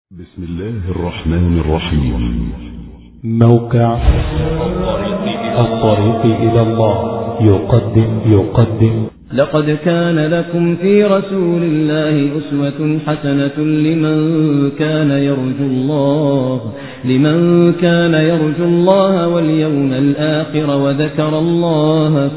بسم الله الرحمن الرحيم موقع الطريق إلى الله يقدم يقدم لقد كان لكم في رسول الله أسوة حسنة لمن كان يرجو الله لمن كان يرجو الله واليوم الآخر وذكر الله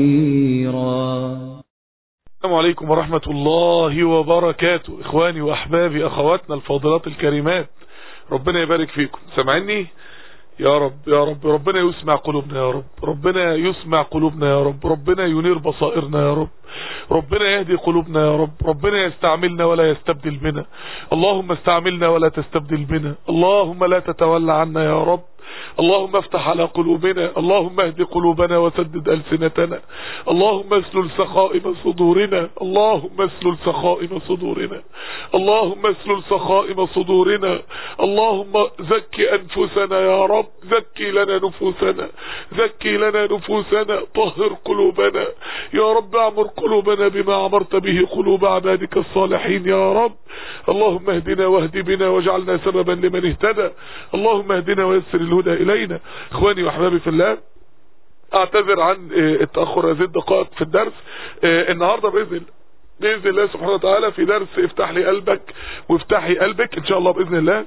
كثيرا السلام عليكم ورحمة الله وبركاته إخواني وأحبابي أخواتنا الفاضلات الكريمات ربنا يبارك فيكم سامعني يا رب يا رب ربنا يسمع قلوبنا يا رب ربنا يسمع قلوبنا يا رب ربنا ينير بصائرنا يا رب ربنا يهدي قلوبنا يا رب ربنا يستعملنا ولا يستبدل بنا اللهم استعملنا ولا تستبدل بنا اللهم لا تتولى عنا يا رب اللهم افتح على قلوبنا اللهم اهد قلوبنا وسدد ألسنتنا اللهم اسلل سخائم صدورنا اللهم اسلل سخائم صدورنا اللهم اسلل سخائم صدورنا اللهم زك أنفسنا يا رب زكي لنا نفوسنا زكي لنا نفوسنا طهر قلوبنا يا رب اعمر قلوبنا بما أمرت به قلوب عبادك الصالحين يا رب اللهم اهدنا واهد بنا واجعلنا سببا لمن اهتدى اللهم اهدنا ويسر الهدى إلينا اخواني واحبابي في الله اعتذر عن التأخر هذه الدقائق في الدرس النهاردة بإذن الله بإذن الله سبحانه وتعالى في درس افتح لي قلبك وافتحي قلبك ان شاء الله بإذن الله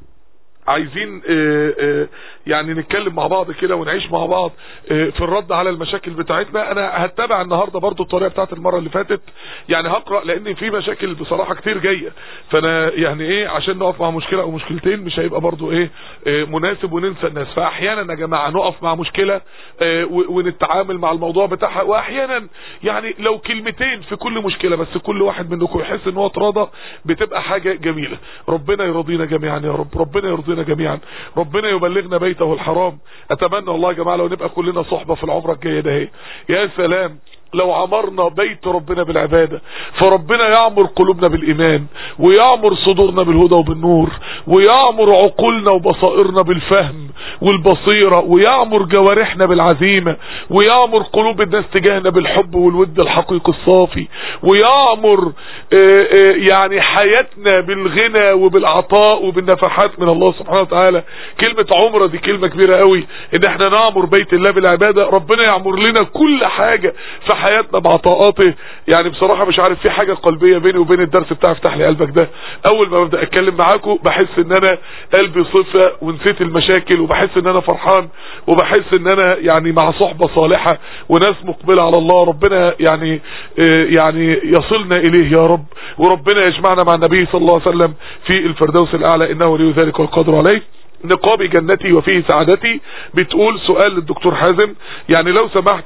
عايزين اه اه يعني نتكلم مع بعض كده ونعيش مع بعض اه في الرد على المشاكل بتاعتنا انا هتبع النهاردة برضو الطريقة بتاعت المرة اللي فاتت يعني هقرأ لان في مشاكل بصراحة كتير جاية فانا يعني ايه عشان نقف مع مشكلة او مشكلتين مش هيبقى برضو ايه مناسب وننسى الناس فاحيانا يا جماعة نقف مع مشكلة ونتعامل مع الموضوع بتاعها واحيانا يعني لو كلمتين في كل مشكلة بس كل واحد منكم يحس ان هو اتراضى بتبقى حاجة جميلة ربنا يرضينا جميعا يا رب ربنا يرضينا جميعا ربنا يبلغنا بيته الحرام اتمنى والله يا جماعة لو نبقى كلنا صحبة في العمرة الجاية ده هي يا سلام لو عمرنا بيت ربنا بالعبادة فربنا يعمر قلوبنا بالإيمان ويعمر صدورنا بالهدى وبالنور ويعمر عقولنا وبصائرنا بالفهم والبصيرة ويعمر جوارحنا بالعزيمة ويعمر قلوب الناس تجاهنا بالحب والود الحقيقي الصافي ويعمر آآ آآ يعني حياتنا بالغنى وبالعطاء وبالنفحات من الله سبحانه وتعالى كلمة عمرة دي كلمة كبيرة قوي ان احنا نعمر بيت الله بالعبادة ربنا يعمر لنا كل حاجة في حياتنا بعطاءاته يعني بصراحة مش عارف في حاجة قلبية بيني وبين الدرس بتاع افتح لي قلبك ده اول ما ببدأ اتكلم معاكم بحس ان انا قلبي صفة ونسيت المشاكل وبحس ان انا فرحان وبحس ان انا يعني مع صحبة صالحة وناس مقبلة على الله ربنا يعني يعني يصلنا اليه يا رب وربنا يجمعنا مع النبي صلى الله عليه وسلم في الفردوس الاعلى انه ولي ذلك والقادر عليه نقابي جنتي وفيه سعادتي بتقول سؤال للدكتور حازم يعني لو سمحت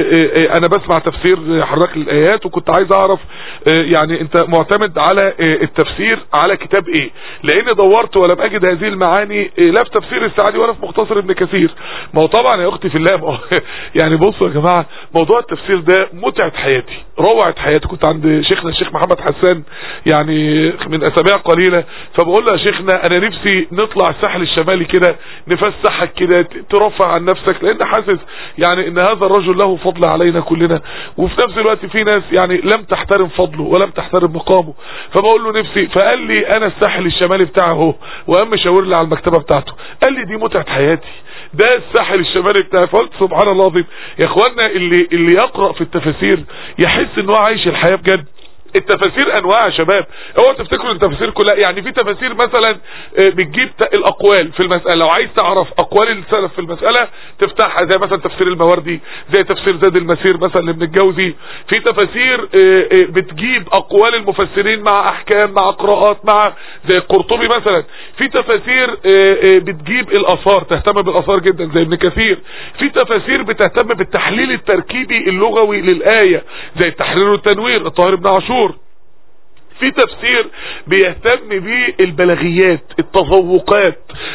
انا بسمع تفسير حضرتك للايات وكنت عايز اعرف يعني انت معتمد على التفسير على كتاب ايه لان دورت ولم اجد هذه المعاني لا في تفسير السعدي ولا في مختصر ابن كثير ما هو طبعا يا اختي في الله يعني بصوا يا جماعه موضوع التفسير ده متعه حياتي روعه حياتي كنت عند شيخنا الشيخ محمد حسان يعني من اسابيع قليله فبقول له يا شيخنا انا نفسي نطلع الساحل الشمالي شمالي كده نفسحك كده ترفع عن نفسك لان حاسس يعني ان هذا الرجل له فضل علينا كلنا وفي نفس الوقت في ناس يعني لم تحترم فضله ولم تحترم مقامه فبقول له نفسي فقال لي انا الساحل الشمالي بتاعه اهو وقام مشاور لي على المكتبه بتاعته قال لي دي متعه حياتي ده الساحل الشمالي بتاعي فقلت سبحان الله العظيم يا اخوانا اللي اللي يقرا في التفاسير يحس ان هو عايش الحياه بجد التفاسير انواع يا شباب اوعوا تفتكروا التفاسير كلها يعني في تفاسير مثلا بتجيب الاقوال في المسألة لو عايز تعرف اقوال السلف في المسألة تفتحها زي مثلا تفسير المواردي زي تفسير زاد المسير مثلا لابن الجوزي في تفاسير بتجيب اقوال المفسرين مع احكام مع قراءات مع زي القرطبي مثلا في تفاسير بتجيب الاثار تهتم بالاثار جدا زي ابن كثير في تفاسير بتهتم بالتحليل التركيبي اللغوي للآية زي التحرير والتنوير الطاهر بن عاشور في تفسير بيهتم بالبلاغيات التذوقات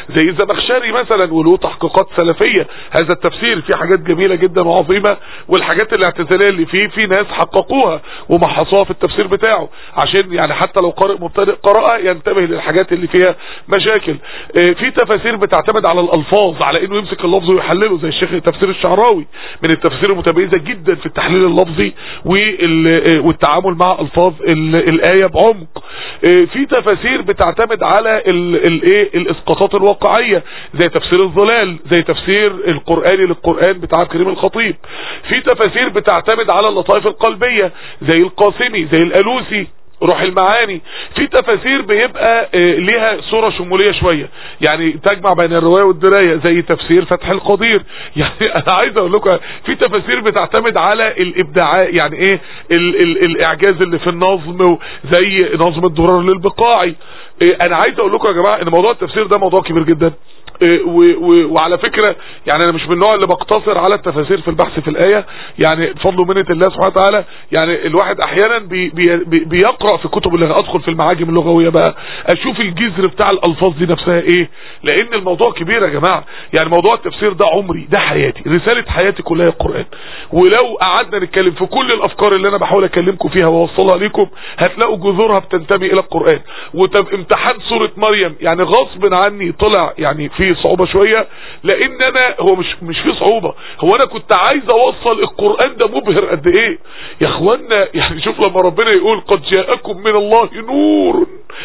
زي الزمخشري مثلا وله تحقيقات سلفيه هذا التفسير فيه حاجات جميله جدا وعظيمه والحاجات الاعتزاليه اللي فيه في ناس حققوها ومحصوها في التفسير بتاعه عشان يعني حتى لو قارئ مبتدئ قراءه ينتبه للحاجات اللي فيها مشاكل آه، في تفاسير بتعتمد على الالفاظ على انه يمسك اللفظ ويحلله زي الشيخ تفسير الشعراوي من التفسير المتميزه جدا في التحليل اللفظي وال- آه، والتعامل مع الفاظ ال- الايه بعمق آه، في تفاسير بتعتمد على الايه الاسقاطات الواقعيه زي تفسير الظلال زي تفسير القراني للقران بتاع كريم الخطيب في تفاسير بتعتمد على اللطائف القلبيه زي القاسمي زي الالوسي روح المعاني في تفاسير بيبقى آه، ليها صورة شمولية شوية يعني تجمع بين الرواية والدراية زي تفسير فتح القدير يعني انا عايز اقول لكم في تفاسير بتعتمد على الابداع يعني ايه ال ال الاعجاز اللي في النظم زي نظم الدرر للبقاعي آه، انا عايز اقول لكم يا جماعة ان موضوع التفسير ده موضوع كبير جدا إيه و- و- وعلى فكرة يعني انا مش من النوع اللي بقتصر على التفاسير في البحث في الآية يعني بفضل ومنة الله سبحانه وتعالى يعني الواحد احيانا بي بي بي بيقرأ في كتب اللغة ادخل في المعاجم اللغوية بقى اشوف الجذر بتاع الالفاظ دي نفسها ايه لان الموضوع كبير يا جماعة يعني موضوع التفسير ده عمري ده حياتي رسالة حياتي كلها القرآن ولو قعدنا نتكلم في كل الافكار اللي انا بحاول اكلمكم فيها واوصلها لكم هتلاقوا جذورها بتنتمي الى القرآن وطب امتحان سورة مريم يعني غصب عني طلع يعني في صعوبة شوية لان انا هو مش مش في صعوبة هو انا كنت عايز اوصل القرآن ده مبهر قد ايه يا اخوانا يعني شوف لما ربنا يقول قد جاءكم من الله نور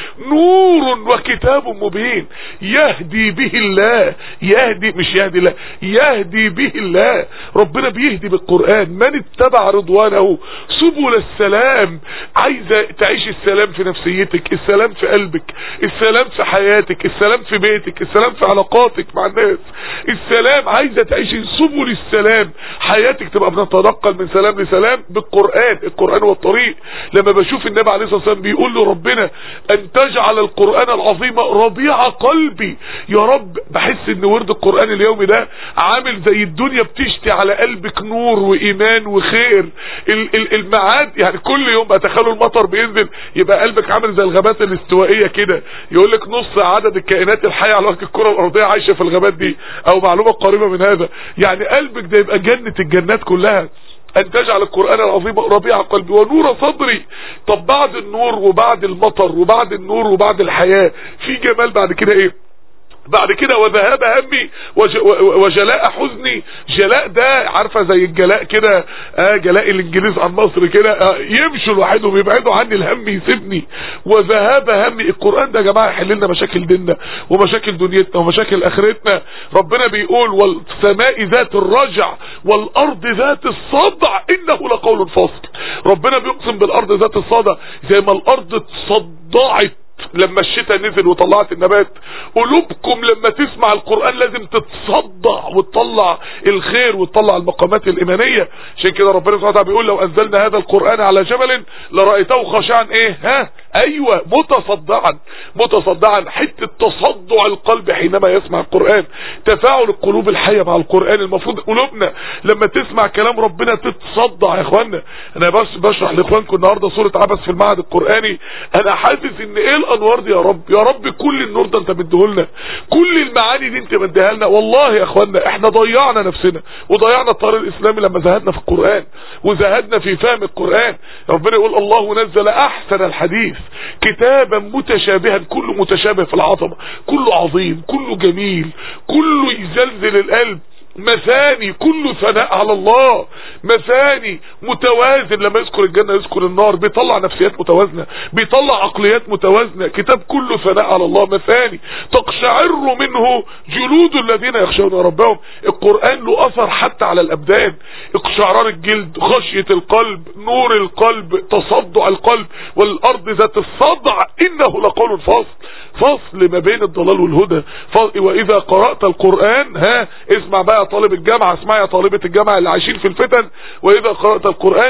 نور وكتاب مبين يهدي به الله يهدي مش يهدي الله يهدي به الله ربنا بيهدي بالقرآن من اتبع رضوانه سبل السلام عايزة تعيش السلام في نفسيتك السلام في قلبك السلام في حياتك السلام في بيتك السلام في علاقاتك مع الناس السلام عايزة تعيش سبل السلام حياتك تبقى بنتنقل من سلام لسلام بالقرآن القرآن والطريق لما بشوف النبي عليه الصلاة والسلام بيقول له ربنا ان تجعل القرآن العظيم ربيع قلبي يا رب بحس ان ورد القرآن اليومي ده عامل زي الدنيا بتشتي على قلبك نور وايمان وخير ال- ال- المعاد يعني كل يوم بقى تخيلوا المطر بينزل يبقى قلبك عامل زي الغابات الاستوائية كده يقول لك نص عدد الكائنات الحية على وجه الكرة الارضية عايشة في الغابات دي او معلومة قريبة من هذا يعني قلبك ده يبقى جنة الجنات كلها ان تجعل القرآن العظيم ربيع قلبي ونور صدري طب بعد النور وبعد المطر وبعد النور وبعد الحياة في جمال بعد كده ايه بعد كده وذهاب همي وج- و- وجلاء حزني جلاء ده عارفه زي الجلاء كده آه جلاء الانجليز عن مصر كده آه يمشوا لوحدهم يبعدوا عني الهم يسيبني وذهاب همي القران ده يا جماعه يحل لنا مشاكل ديننا ومشاكل دنيتنا ومشاكل اخرتنا ربنا بيقول والسماء ذات الرجع والارض ذات الصدع انه لقول فصل ربنا بيقسم بالارض ذات الصدع زي ما الارض تصدعت لما الشتاء نزل وطلعت النبات قلوبكم لما تسمع القرآن لازم تتصدع وتطلع الخير وتطلع المقامات الإيمانية عشان كده ربنا سبحانه وتعالى بيقول لو أنزلنا هذا القرآن على جبل لرأيته خاشعا إيه ها أيوة متصدعا متصدعا حتة تصدع القلب حينما يسمع القرآن تفاعل القلوب الحية مع القرآن المفروض قلوبنا لما تسمع كلام ربنا تتصدع يا اخوانا انا بس بشرح لاخوانكم النهارده سورة عبس في المعهد القرآني انا حاسس ان ايه الانوار دي يا رب يا رب كل النور ده انت مديهولنا كل المعاني دي انت مديها لنا والله يا اخوانا احنا ضيعنا نفسنا وضيعنا الطريق الاسلامي لما زهدنا في القرآن وزهدنا في فهم القرآن ربنا يقول الله نزل احسن الحديث كتابا متشابها كله متشابه في العظمة كله عظيم كله جميل كله يزلزل القلب مثاني كله ثناء على الله مثاني متوازن لما يذكر الجنة يذكر النار بيطلع نفسيات متوازنة بيطلع عقليات متوازنة كتاب كله ثناء على الله مثاني تقشعر منه جلود الذين يخشون ربهم القرآن له أثر حتى على الأبدان اقشعرار الجلد خشية القلب نور القلب تصدع القلب والأرض ذات الصدع إنه لقول فصل فصل ما بين الضلال والهدى ف- وإذا قرأت القرآن ها اسمع بقى يا طالب الجامعة اسمع يا طالبة الجامعة اللي عايشين في الفتن وإذا قرأت القرآن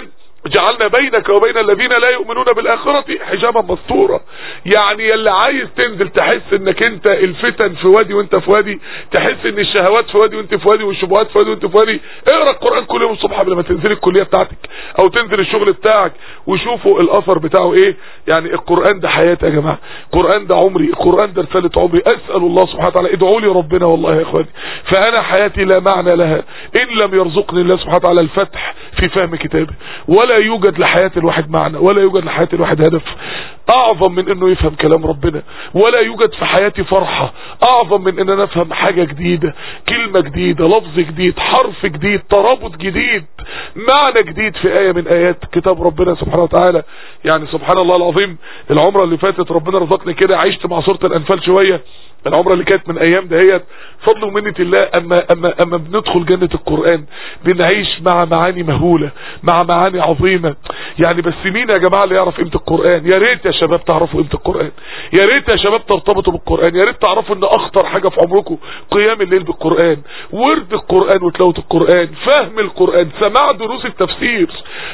جعلنا بينك وبين الذين لا يؤمنون بالآخرة حجابا مستورا يعني اللي عايز تنزل تحس انك انت الفتن في وادي وانت في وادي تحس ان الشهوات في وادي وانت في وادي والشبهات في وادي وانت في وادي اقرا القرآن كل يوم الصبح قبل ما تنزل الكلية بتاعتك او تنزل الشغل بتاعك وشوفوا الاثر بتاعه ايه يعني القرآن ده حياتي يا جماعة القرآن ده عمري القرآن ده رسالة عمري اسأل الله سبحانه وتعالى ادعوا لي ربنا والله يا اخواني فانا حياتي لا معنى لها ان لم يرزقني الله سبحانه وتعالى الفتح في فهم كتابه ولا يوجد لحياة الواحد معنى ولا يوجد لحياة الواحد هدف اعظم من انه يفهم كلام ربنا ولا يوجد في حياتي فرحة اعظم من ان انا افهم حاجة جديدة كلمة جديدة لفظ جديد حرف جديد ترابط جديد معنى جديد في آية من آيات كتاب ربنا سبحانه وتعالى يعني سبحان الله العظيم العمرة اللي فاتت ربنا رزقني كده عشت مع سورة الأنفال شوية العمرة اللي كانت من ايام دهيت فضل ومنة الله اما اما اما بندخل جنة القرآن بنعيش مع معاني مهولة مع معاني عظيمة يعني بس مين يا جماعة اللي يعرف قيمة القرآن يا ريت يا شباب تعرفوا قيمة القرآن يا ريت يا شباب ترتبطوا بالقرآن يا ريت تعرفوا ان اخطر حاجة في عمركم قيام الليل بالقرآن ورد القرآن وتلاوة القرآن فهم القرآن سماع دروس التفسير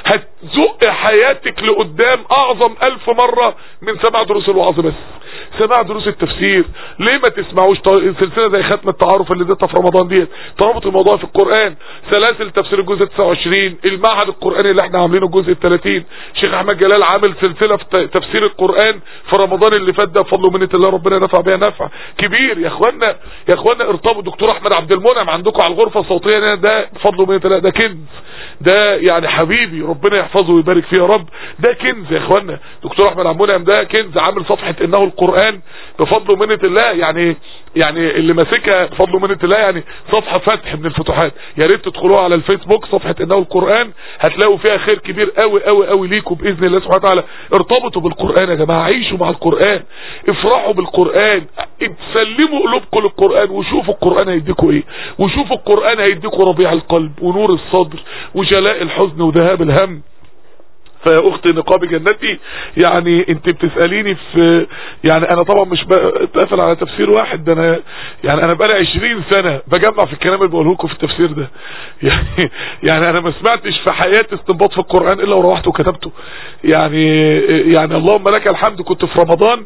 هتزق حياتك لقدام اعظم الف مرة من سماع دروس الوعظ بس سماع دروس التفسير ليه ما تسمعوش سلسلة زي ختم التعارف اللي اديتها في رمضان ديت ترابط الموضوع في القرآن سلاسل تفسير الجزء 29 المعهد القرآني اللي احنا عاملينه الجزء 30 شيخ احمد جلال عامل سلسلة في تفسير القرآن في رمضان اللي فات ده بفضل ومنة الله ربنا نفع بيها نفع كبير يا اخوانا يا اخوانا ارتبط دكتور احمد عبد المنعم عندكم على الغرفة الصوتية ده بفضل ومنة الله ده كنز ده يعني حبيبي ربنا يحفظه ويبارك فيه يا رب ده كنز يا اخوانا دكتور احمد عبد المنعم ده كنز عامل صفحة انه القرآن بفضل ومنة الله يعني يعني اللي ماسكها بفضل ومنة الله يعني صفحة فتح من الفتوحات يا ريت تدخلوها على الفيسبوك صفحة انه القرآن هتلاقوا فيها خير كبير قوي قوي قوي ليكم باذن الله سبحانه وتعالى ارتبطوا بالقرآن يا جماعة عيشوا مع القرآن افرحوا بالقرآن تسلموا قلوبكم للقرآن وشوفوا القرآن هيديكوا ايه وشوفوا القرآن هيديكوا ربيع القلب ونور الصدر وجلاء الحزن وذهاب الهم فيا اختي نقاب جنتي يعني انت بتسأليني في يعني انا طبعا مش بتقفل على تفسير واحد ده انا يعني انا بقالي 20 سنة بجمع في الكلام اللي بقوله لكم في التفسير ده يعني يعني انا ما سمعتش في حياتي استنباط في القرآن الا وروحت وكتبته يعني يعني اللهم لك الحمد كنت في رمضان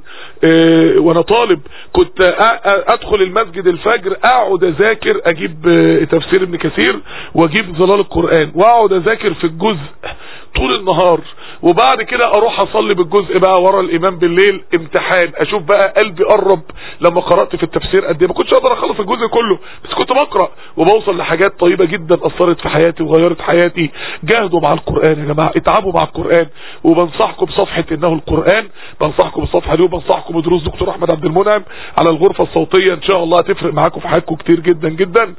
اه وانا طالب كنت ادخل المسجد الفجر اقعد اذاكر اجيب تفسير ابن كثير واجيب ظلال القرآن واقعد اذاكر في الجزء طول النهار وبعد كده اروح اصلي بالجزء بقى ورا الامام بالليل امتحان اشوف بقى قلبي قرب لما قرأت في التفسير قد ايه ما كنتش اقدر اخلص الجزء كله بس كنت بقرأ وبوصل لحاجات طيبة جدا اثرت في حياتي وغيرت حياتي جاهدوا مع القرآن يا جماعة اتعبوا مع القرآن وبنصحكم بصفحة انه القرآن بنصحكم بالصفحة دي وبنصحكم بدروس دكتور احمد عبد المنعم على الغرفة الصوتية ان شاء الله هتفرق معاكم في حياتكم كتير جدا جدا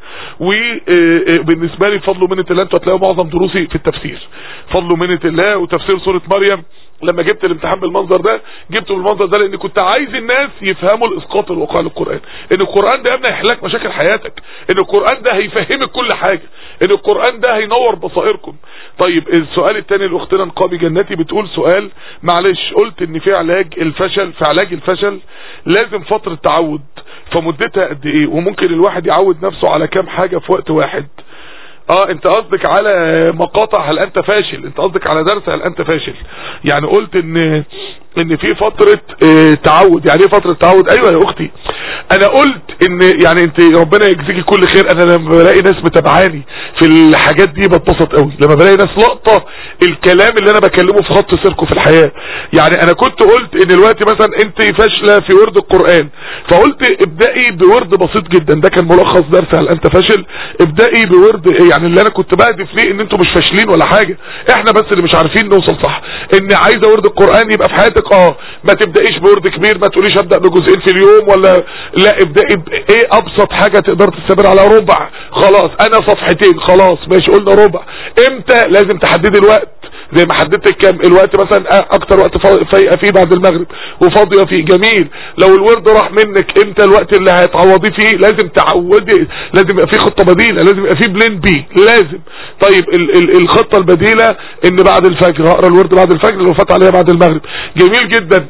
وبالنسبة لي فضل منة الله انتوا هتلاقوا معظم دروسي في التفسير فضل منة الله وتفسير سورة مريم لما جبت الامتحان بالمنظر ده جبته بالمنظر ده لان كنت عايز الناس يفهموا الاسقاط الواقع للقرآن ان القرآن ده يا ابني هيحلك مشاكل حياتك ان القرآن ده هيفهمك كل حاجة ان القرآن ده هينور بصائركم طيب السؤال الثاني لاختنا نقابي جنتي بتقول سؤال معلش قلت ان في علاج الفشل في علاج الفشل لازم فترة تعود فمدتها قد ايه وممكن الواحد يعود نفسه على كام حاجة في وقت واحد اه انت قصدك على مقاطع هل انت فاشل انت قصدك على درس هل انت فاشل يعني قلت ان ان في فترة اه تعود يعني ايه فترة تعود ايوه يا اختي انا قلت ان يعني انت ربنا يجزيكي كل خير انا لما بلاقي ناس متابعاني في الحاجات دي بتبسط قوي لما بلاقي ناس لقطة الكلام اللي انا بكلمه في خط سيركم في الحياة يعني انا كنت قلت ان دلوقتي مثلا انت فاشلة في ورد القرآن فقلت ابدأي بورد بسيط جدا ده كان ملخص درس هل انت فاشل ابدأي بورد يعني اللي انا كنت بهدف ليه ان انتوا مش فاشلين ولا حاجة احنا بس اللي مش عارفين نوصل صح ان عايزة ورد القرآن يبقى في حياتك اه ما تبدأيش بورد كبير ما تقوليش ابدأ بجزئين في اليوم ولا لا ابدأي ايه ابسط حاجة تقدر تستمر على ربع خلاص انا صفحتين خلاص ماشي قلنا ربع امتى لازم تحددي الوقت زي ما حددت كام الوقت مثلا اكتر وقت فايقه فيه بعد المغرب وفاضيه فيه جميل لو الورد راح منك امتى الوقت اللي هتعوضيه فيه لازم تعودي لازم يبقى فيه خطه بديله لازم يبقى فيه بلين بي لازم طيب ال ال الخطه البديله ان بعد الفجر هقرا الورد بعد الفجر لو فات عليها بعد المغرب جميل جدا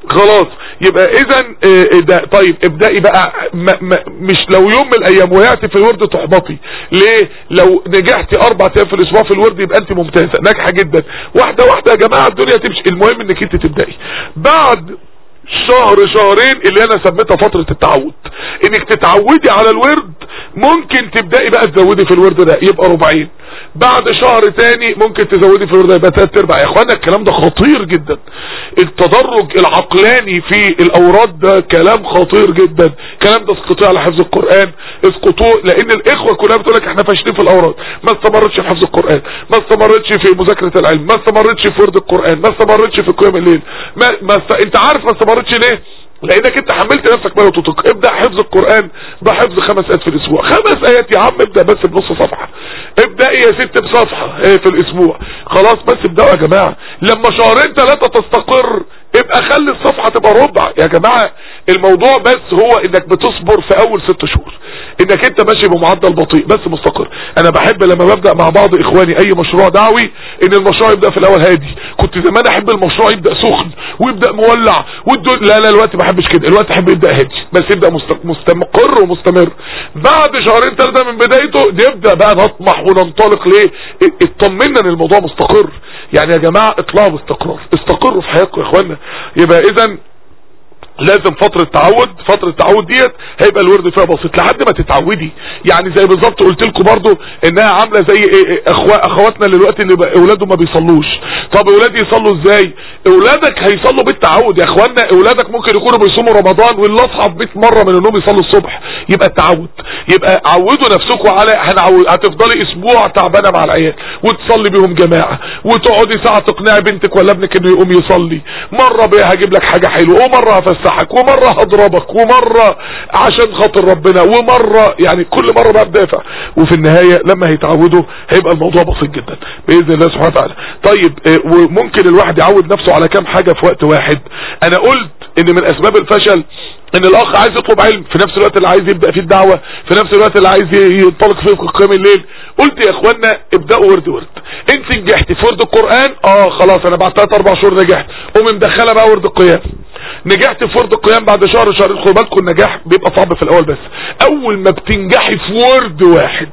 خلاص يبقى اذا ده طيب ابدأي بقى ما ما مش لو يوم من الايام وقعتي في الورد تحبطي ليه لو نجحتي اربع ايام في الاسبوع في الورد يبقى انت ممتازة ناجحة جدا واحدة واحدة يا جماعة الدنيا تمشي المهم انك انت تبدأي بعد شهر شهرين اللي انا سميتها فترة التعود انك تتعودي على الورد ممكن تبدأي بقى تزودي في الورد ده يبقى ربعين بعد شهر تاني ممكن تزودي في الورد ده يبقى تلات ارباع يا اخوانا الكلام ده خطير جدا التدرج العقلاني في الاوراد ده كلام خطير جدا الكلام ده اسقطوه على حفظ القرآن اسقطوه لان الاخوة كلها بتقول لك احنا فاشلين في الاوراد ما استمرتش في حفظ القرآن ما استمرتش في مذاكرة العلم ما استمرتش في ورد القرآن ما استمرتش في قيام الليل ما, ما است... انت عارف ما استمرتش ليه لانك انت حملت نفسك ما تطيق ابدأ حفظ القرآن بحفظ خمس ايات في الاسبوع خمس ايات يا عم ابدأ بس بنص صفحة ابدأ يا ست بصفحة ايه في الاسبوع خلاص بس ابدأوا يا جماعة لما شهرين ثلاثة تستقر ابقى خلي الصفحة تبقى ربع يا جماعة الموضوع بس هو انك بتصبر في اول ست شهور انك انت ماشي بمعدل بطيء بس مستقر انا بحب لما ببدأ مع بعض اخواني اي مشروع دعوي ان المشروع يبدأ في الاول هادي كنت زمان احب المشروع يبدأ سخن ويبدأ مولع والدول لا لا الوقت ما احبش كده الوقت احب يبدأ هادي بس يبدأ مستقر ومستمر بعد شهرين ثلاثة من بدايته نبدأ بقى نطمح وننطلق ليه اطمنا ان الموضوع مستقر يعني يا جماعة اطلعوا باستقرار استقروا في حياتكم يا اخوانا يبقى اذا لازم فترة تعود فترة التعود ديت هيبقى الورد فيها بسيط لحد ما تتعودي يعني زي بالظبط قلت لكم برضو انها عاملة زي ايه اخوة اخواتنا اللي دلوقتي اللي اولادهم ما بيصلوش طب اولادي يصلوا ازاي اولادك هيصلوا بالتعود يا اخوانا اولادك ممكن يكونوا بيصوموا رمضان واللي اصحى في 100 مرة من النوم يصلوا الصبح يبقى التعود يبقى عودوا نفسكم على هنعود هتفضلي اسبوع تعبانه مع العيال وتصلي بيهم جماعة وتقعدي ساعة تقنعي بنتك ولا ابنك انه يقوم يصلي مرة بقى هجيب لك حاجة حلوة ومرة هفسحك ومرة هضربك ومرة عشان خاطر ربنا ومرة يعني كل مرة بقى بدافع وفي النهاية لما هيتعودوا هيبقى الموضوع بسيط جدا بإذن الله سبحانه وتعالى طيب وممكن الواحد يعود نفسه على كام حاجة في وقت واحد انا قلت ان من اسباب الفشل ان الاخ عايز يطلب علم في نفس الوقت اللي عايز يبدأ فيه الدعوة في نفس الوقت اللي عايز ينطلق فيه في قيام الليل قلت يا اخوانا ابدأوا ورد ورد انت نجحت في ورد القرآن اه خلاص انا بعد 3 4 شهور نجحت قومي مدخله بقى ورد القيام نجحت في ورد القيام بعد شهر شهرين خدوا بالكم النجاح بيبقى صعب في الاول بس اول ما بتنجحي في ورد واحد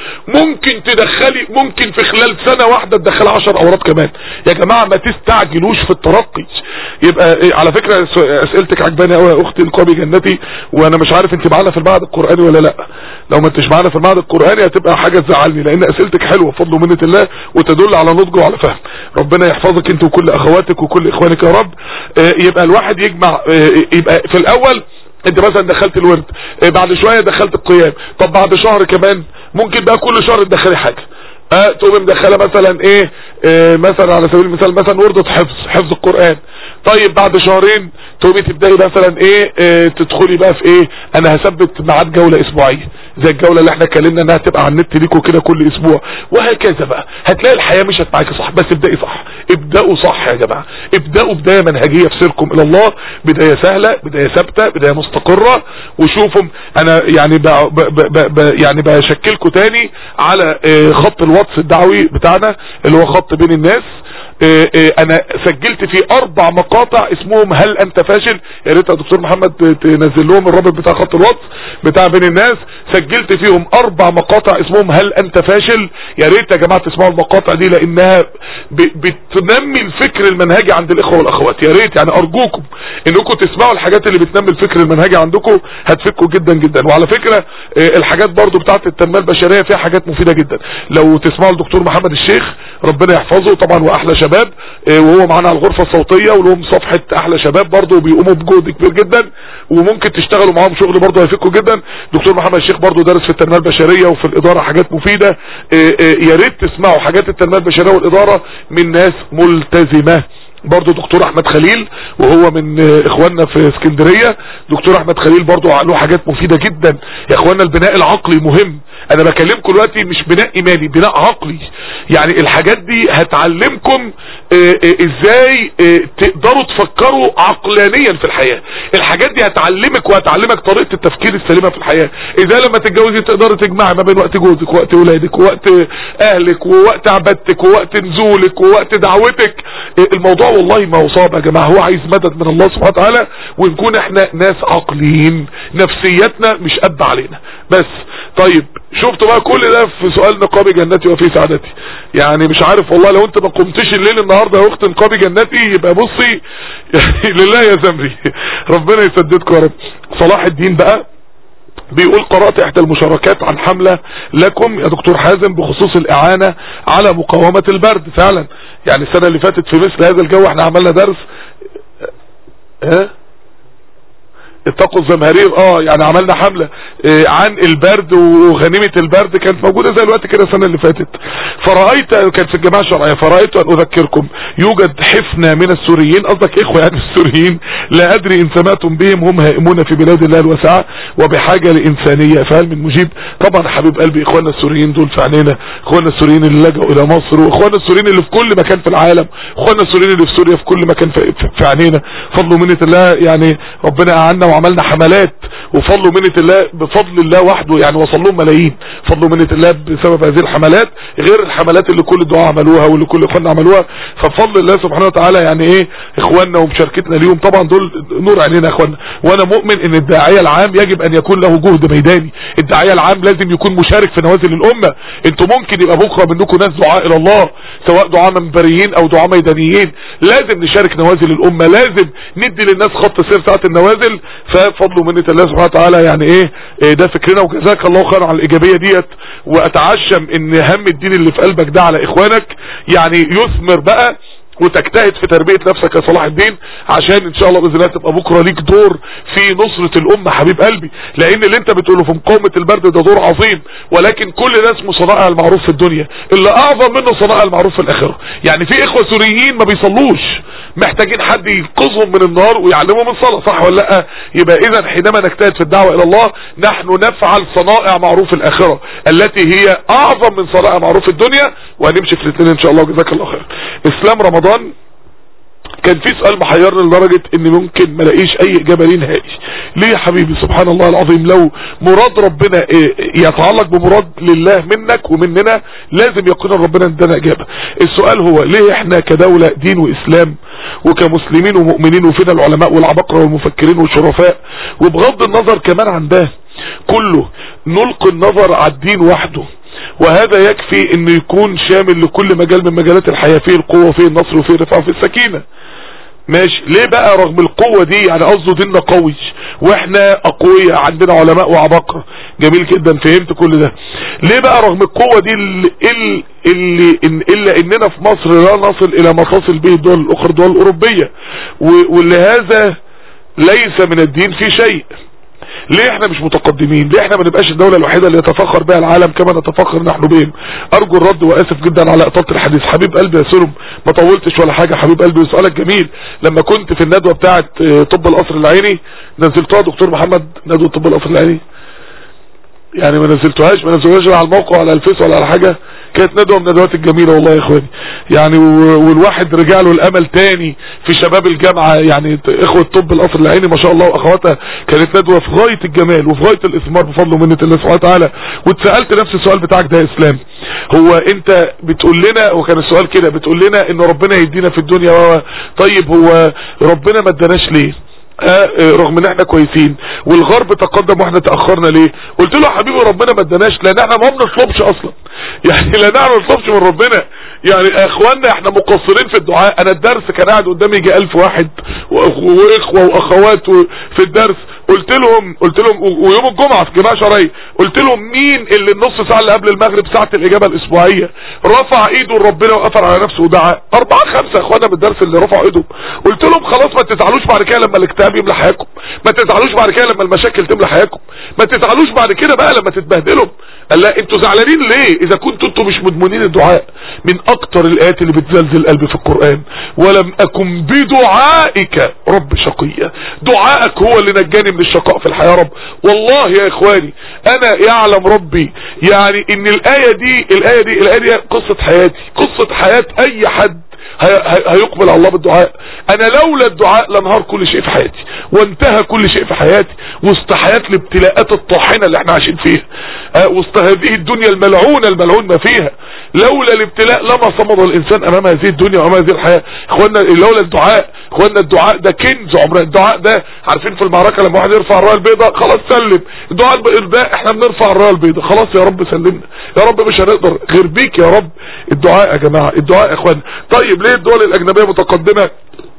ممكن تدخلي ممكن في خلال سنة واحدة تدخل عشر اوراد كمان يا جماعة ما تستعجلوش في الترقي يبقى إيه على فكرة اسئلتك عجباني قوي يا اختي القابي جنتي وانا مش عارف انت معانا في المعهد القرآني ولا لا لو ما انتش معانا في المعهد القرآني هتبقى حاجة تزعلني لان اسئلتك حلوة بفضل ومنة الله وتدل على نضج وعلى فهم ربنا يحفظك انت وكل اخواتك وكل اخوانك يا رب يبقى الواحد يجمع يبقى في الاول انت مثلا دخلت الورد بعد شوية دخلت القيام طب بعد شهر كمان ممكن بقى كل شهر تدخلي حاجة اه تقوم مدخله مثلا ايه, اه مثلا على سبيل المثال مثلا وردة حفظ حفظ القرآن طيب بعد شهرين تقومي تبدأي مثلا ايه, اه تدخلي بقى في ايه انا هثبت ميعاد جولة اسبوعية زي الجولة اللي احنا اتكلمنا انها تبقى على النت ليكوا كده كل اسبوع وهكذا بقى هتلاقي الحياة مشت معاكي صح بس ابدأي صح ابدأوا صح يا جماعة ابدأوا بداية منهجية في سيركم الى الله بداية سهلة بداية ثابتة بداية مستقرة وشوفوا انا يعني ب ب ب ب يعني بشكلكم تاني على اه خط الواتس الدعوي بتاعنا اللي هو خط بين الناس اه اه انا سجلت فيه اربع مقاطع اسمهم هل انت فاشل يا ريت يا دكتور محمد تنزل لهم الرابط بتاع خط الواتس بتاع بين الناس سجلت فيهم اربع مقاطع اسمهم هل انت فاشل يا ريت يا جماعة تسمعوا المقاطع دي لانها بتنمي الفكر المنهجي عند الاخوة والاخوات يا ريت يعني ارجوكم انكم تسمعوا الحاجات اللي بتنمي الفكر المنهجي عندكم هتفكوا جدا جدا وعلى فكرة الحاجات برضو بتاعت التنمية البشرية فيها حاجات مفيدة جدا لو تسمعوا الدكتور محمد الشيخ ربنا يحفظه طبعا واحلى شباب وهو معانا على الغرفة الصوتية ولهم صفحة احلى شباب برضو بيقوموا بجهد كبير جدا وممكن تشتغلوا معاهم شغل برضو هيفكوا جدا دكتور محمد الشيخ برضو دارس في التنمية البشرية وفي الادارة حاجات مفيدة يا ريت تسمعوا حاجات التنمية البشرية والادارة من ناس ملتزمة برضو دكتور احمد خليل وهو من اخواننا في اسكندرية دكتور احمد خليل برضو له حاجات مفيدة جدا يا اخوانا البناء العقلي مهم انا بكلمكم دلوقتي مش بناء ايماني بناء عقلي يعني الحاجات دي هتعلمكم اه اه ازاي اه تقدروا تفكروا عقلانيا في الحياة الحاجات دي هتعلمك وهتعلمك طريقة التفكير السليمة في الحياة ازاي لما تتجوزي تقدري تجمعي ما بين وقت جوزك ووقت ولادك ووقت اهلك ووقت عبادتك ووقت نزولك ووقت دعوتك الموضوع والله ما هو صعب يا جماعة هو عايز مدد من الله سبحانه وتعالى ونكون احنا ناس عقليين نفسيتنا مش قد علينا بس طيب شفتوا بقى كل ده في سؤال نقابي جنتي وفي سعادتي يعني مش عارف والله لو انت ما قمتش الليل النهارده يا اخت نقابي جنتي يبقى بصي يعني لله يا زمري ربنا يسددكم يا رب صلاح الدين بقى بيقول قرأت احدى المشاركات عن حملة لكم يا دكتور حازم بخصوص الاعانة على مقاومة البرد فعلا يعني السنة اللي فاتت في مثل هذا الجو احنا عملنا درس اه اتقوا الزمهرير اه يعني عملنا حملة اه عن البرد وغنيمة البرد كانت موجودة زي الوقت كده السنة اللي فاتت فرأيت كانت في الجماعة الشرعية فرأيت ان اذكركم يوجد حفنة من السوريين قصدك اخوة يعني السوريين لا ادري ان سمعتم بهم هم هائمون في بلاد الله الواسعة وبحاجة لانسانية فهل من مجيب طبعا حبيب قلبي اخواننا السوريين دول في عينينا اخواننا السوريين اللي لجأوا الى مصر واخواننا السوريين اللي في كل مكان في العالم اخواننا السوريين اللي في سوريا في كل مكان في, في عينينا فضل ومنة الله يعني ربنا اعنا وعملنا حملات وفضل ومنة الله بفضل الله وحده يعني وصل لهم ملايين فضل ومنة الله بسبب هذه الحملات غير الحملات اللي كل الدعاء عملوها واللي كل اخواننا عملوها فبفضل الله سبحانه وتعالى يعني ايه اخواننا ومشاركتنا اليوم طبعا دول نور عينينا يا اخواننا وانا مؤمن ان الداعية العام يجب ان يكون له جهد ميداني الداعية العام لازم يكون مشارك في نوازل الامة انتوا ممكن يبقى بكرة منكم ناس دعاء الى الله سواء دعاء منبريين او دعاء ميدانيين لازم نشارك نوازل الامة لازم ندي للناس خط سير ساعة النوازل ففضل منة الله سبحانه وتعالى يعني ايه, إيه ده فكرنا وجزاك الله خير على الايجابية ديت واتعشم ان هم الدين اللي في قلبك ده على اخوانك يعني يثمر بقى وتجتهد في تربية نفسك يا صلاح الدين عشان ان شاء الله باذن الله تبقى بكرة ليك دور في نصرة الامة حبيب قلبي لان اللي انت بتقوله في مقاومة البرد ده دور عظيم ولكن كل ده اسمه صنائع المعروف في الدنيا اللي اعظم منه صنائع المعروف في الاخرة يعني في اخوة سوريين ما بيصلوش محتاجين حد ينقذهم من النار ويعلمهم الصلاة صح ولا لا يبقى اذا حينما نجتهد في الدعوة الى الله نحن نفعل صنائع معروف الاخرة التي هي اعظم من صنائع معروف الدنيا وهنمشي في الاثنين ان شاء الله جزاك الله خير اسلام رمضان كان في سؤال محيرني لدرجة ان ممكن ما الاقيش اي اجابة ليه نهائي ليه يا حبيبي سبحان الله العظيم لو مراد ربنا يتعلق بمراد لله منك ومننا لازم يقين ربنا ادانا اجابة السؤال هو ليه احنا كدولة دين واسلام وكمسلمين ومؤمنين وفينا العلماء والعباقرة والمفكرين والشرفاء وبغض النظر كمان عن ده كله نلقي النظر على الدين وحده وهذا يكفي انه يكون شامل لكل مجال من مجالات الحياة فيه القوة وفيه النصر وفيه الرفاع وفيه السكينة ماشي ليه بقى رغم القوة دي يعني قصده ديننا قوي واحنا اقوياء عندنا علماء وعباقرة جميل جدا فهمت كل ده ليه بقى رغم القوة دي اللي, اللي إن الا اننا في مصر لا نصل الى ما تصل به الدول الاخرى الدول الاوروبية واللي هذا ليس من الدين في شيء ليه احنا مش متقدمين ليه احنا ما نبقاش الدولة الوحيدة اللي يتفخر بها العالم كما نتفخر نحن بهم ارجو الرد واسف جدا على اطالة الحديث حبيب قلبي يا سلم ما طولتش ولا حاجة حبيب قلبي وسؤالك جميل لما كنت في الندوة بتاعة طب القصر العيني نزلتها دكتور محمد ندوة طب القصر العيني يعني ما نزلتوهاش ما نزلتوهاش على الموقع ولا على الفيس ولا على حاجة كانت ندوة من الندوات الجميلة والله يا اخواني يعني والواحد رجع له الامل تاني في شباب الجامعة يعني اخوة طب القصر العيني ما شاء الله واخواتها كانت ندوة في غاية الجمال وفي غاية الاثمار بفضل ومنة الله سبحانه وتعالى واتسألت نفس السؤال بتاعك ده يا اسلام هو انت بتقول لنا وكان السؤال كده بتقول لنا ان ربنا يدينا في الدنيا و... طيب هو ربنا ما اداناش ليه آه رغم ان احنا كويسين والغرب تقدم واحنا تأخرنا ليه قلت له يا حبيبي ربنا ما اداناش لان احنا ما بنطلبش اصلا يعني لا نعرف نطلبش من ربنا يعني اخواننا احنا مقصرين في الدعاء انا الدرس كان قاعد قدامي يجي الف واحد واخوة واخوات في الدرس قلت لهم قلت لهم ويوم الجمعة في جماعة شرعية قلت لهم مين اللي النص ساعة اللي قبل المغرب ساعة الاجابة الاسبوعية رفع ايده لربنا وقفل على نفسه ودعا اربعة خمسة اخوانا من الدرس اللي رفعوا ايدهم قلت لهم خلاص ما تزعلوش بعد كده لما الاكتئاب يملى حياتكم ما تزعلوش بعد كده لما المشاكل تملى حياتكم ما تزعلوش بعد كده بقى لما تتبهدلوا قال لا انتوا زعلانين ليه اذا كنتوا انتوا مش مدمنين الدعاء من اكتر الايات اللي بتزلزل قلبي في القرآن ولم اكن بدعائك رب شقيا دعائك هو اللي نجاني من الشقاء في الحياة رب والله يا اخواني انا يعلم ربي يعني ان الاية دي الاية دي الاية دي قصة حياتي قصة حياة اي حد هيقبل على الله بالدعاء انا لولا الدعاء لانهار كل شيء في حياتي وانتهى كل شيء في حياتي وسط حياة الابتلاءات الطاحنة اللي احنا عايشين فيها اه وسط هذه الدنيا الملعونة الملعون ما فيها لولا الابتلاء لما صمد الانسان امام هذه الدنيا وامام هذه الحياة اخوانا لولا الدعاء اخوانا الدعاء ده كنز عمرنا الدعاء ده عارفين في المعركة لما واحد يرفع الرايه البيضاء خلاص سلم الدعاء ده احنا بنرفع الرايه البيضاء خلاص يا رب سلمنا يا رب مش هنقدر غير بيك يا رب الدعاء يا جماعة الدعاء يا اخوانا طيب ليه الدول الاجنبية متقدمة